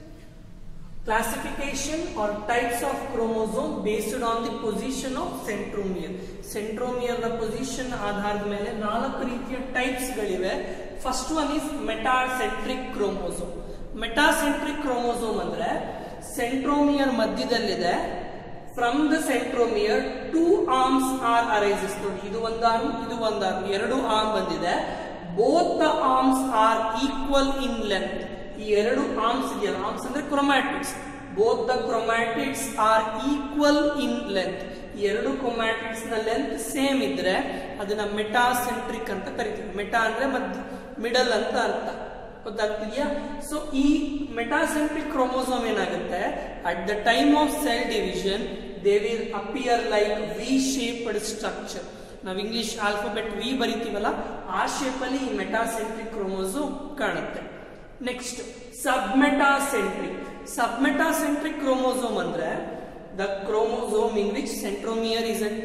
classification or types of chromosome based on the position of centromere centromere ನ position ಆಧಾರದ ಮೇಲೆ ನಾಲ್ಕು ರೀತಿಯ types ಗಳಿವೆ first one is metacentric chromosome metacentric chromosome ಅಂದ್ರೆ centromere ಮಧ್ಯದಲ್ಲಿದೆ from the centromere two arms are arises ನೋಡಿ ಇದು ಒಂದು ಆರ್ಮ್ ಇದು ಒಂದು ಆರ್ಮ್ ಎರಡು ಆರ್ಮ್ ಬಂದಿದೆ both the arms are equal in length ಈ ಎರಡು ಆರ್ಮ್ಸ್ ಇದೆಯಲ್ಲ ಆರ್ಮ್ಸ್ ಅಂದ್ರೆ chromatids both the chromatids are equal in length ಎರಡು ಕ್ರೊಮ್ಯಾಟಿಕ್ಸ್ ನ ಲೆಂತ್ ಸೇಮ್ ಇದ್ರೆ ಅದನ್ನ ಮೆಟಾಸೆಂಟ್ರಿಕ್ ಅಂತ ಕರಿತೀವಿ ಮೆಟಾ ಅಂದ್ರೆ ಮಧ್ಯ ಮಿಡಲ್ ಅಂತ ಅರ್ಥ ಗೊತ್ತಾಗ್ತಿದ್ಯಾ ಸೊ ಈ ಮೆಟಾಸೆಂಟ್ರಿಕ್ ಕ್ರೋಮೋಸೋಮ್ ಏನಾಗುತ್ತೆ at the time of cell division they will appear like V shaped structure ನಾವು ಇಂಗ್ಲಿಷ್ ಆಲ್ಫಾಬೆಟ್ ವಿ ಬರಿತೀವಲ್ಲ ಆ ಶೇಪ್ ಅಲ್ಲಿ ಈ ಮೆಟಾಸೆಂಟ್ರಿಕ್ ಕ್ರೋಮೋಸೋಮ್ ಕಾಣುತ್ತೆ ನೆಕ್ಸ್ಟ್ ಸಬ್ಮೆಟಾಸೆಂಟ್ರಿಕ್ ಸಬ್ಮೆಟಾಸೆಂಟ್ರಿಕ್ ಕ್ರೋಮೋಸೋಮ್ ಅಂದ್ರೆ the chromosome in which centromere is at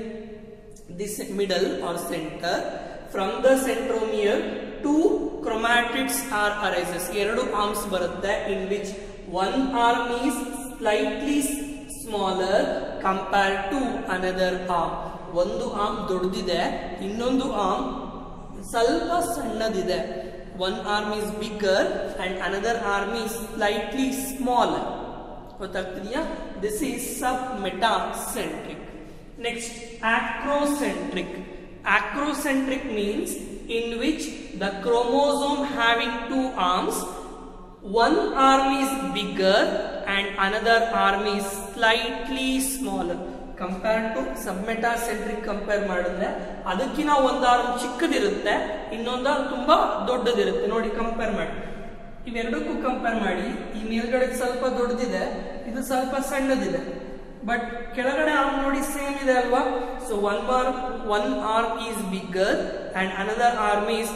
this middle or center from the centromere two chromatids are arises ಎರಡು arms ಬರುತ್ತೆ in which one arm is slightly smaller compare to another arm ಒಂದು arm ದೊಡ್ಡದಿದೆ ಇನ್ನೊಂದು arm ಸ್ವಲ್ಪ ಸಣ್ಣದಿದೆ one arm is bigger and another arm is slightly small ಗೊತ್ತಾಗ್ತಿದೆಯಾ this is submetacentric next acrocentric acrocentric means in which the chromosome having two arms one arm is bigger and another arm is slightly smaller compare to submetacentric compare ಮಾಡಿದ್ರೆ ಅದಕ್ಕಿಂತ ಒಂದು arm ಚಿಕ್ಕದಿರುತ್ತೆ ಇನ್ನೊಂದು arm ತುಂಬಾ ದೊಡ್ಡದಿರುತ್ತೆ ನೋಡಿ compare ಮಾಡಿ ಇವೆರಡಕ್ಕೂ compare ಮಾಡಿ ಈ ಮೇಲ್ಗಡೆ ಸ್ವಲ್ಪ ದೊಡ್ಡದಿದೆ ಇದು ಸ್ವಲ್ಪ ಸಣ್ಣದಿದೆ ಬಟ್ ಕೆಳಗಡೆ ಆರ್ಮ್ ನೋಡಿ ಸೇಮ್ ಇದೆ ಅಲ್ವಾ so one arm one arm is bigger and another arm is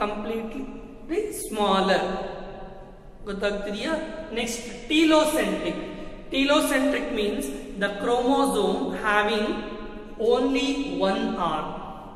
completely smaller ಗೊತ್ತಾಗ್ತಿದೆಯಾ next telocentric telocentric means the chromosome having only one arm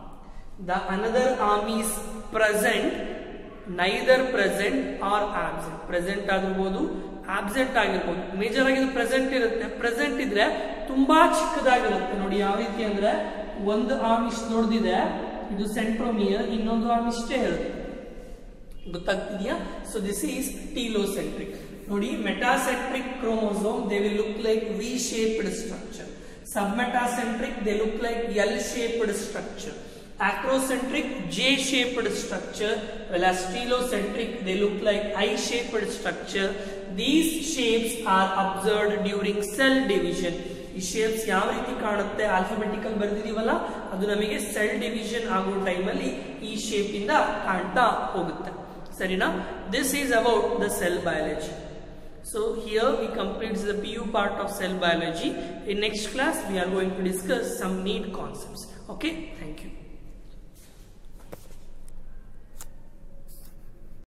the another arm is present neither present or absent present ಆಗಿರ್ಬೋದು absent ಆಗಿರ್ಬೋದು major ಆಗಿ present ಇರುತ್ತೆ present ಇದ್ರೆ ತುಂಬಾ ಚಿಕ್ಕದಾಗಿರುತ್ತೆ ನೋಡಿ ಯಾವ ರೀತಿ ಅಂದ್ರೆ ಒಂದು ಆರ್ಮ್ ಇಷ್ಟು ದೊಡ್ಡದಿದೆ ಇದು ಸೆಂಟ್ರೋಮಿಯರ್ ಇನ್ನೊಂದು ಆರ್ಮ್ ಇಷ್ಟೇ ಇರುತ್ತೆ ಗೊತ್ತಾಗ್ತಿದ್ಯಾ ಸೊ ದಿಸ್ ಈಸ್ ಟೀಲೋಸೆಂಟ್ರಿಕ್ ನೋಡಿ metacentric chromosome they will look like V shaped structure submetacentric they look like L shaped structure acrocentric J-shaped structure, whereas telocentric they look like I-shaped structure. These shapes are observed during cell division. ಈ shapes ಯಾವ ರೀತಿ ಕಾಣುತ್ತೆ alphabetical ಬರೆದಿದೀವಲ್ಲ ಅದು ನಮಗೆ cell division ಆಗೋ ಟೈಮಲ್ಲಿ ಈ shape ಇಂದ ಕಾಣ್ತಾ ಹೋಗುತ್ತೆ ಸರಿನಾ this is about the cell biology So here we complete the PU part of cell biology. In next class we are going to discuss some neat concepts. Okay, thank you.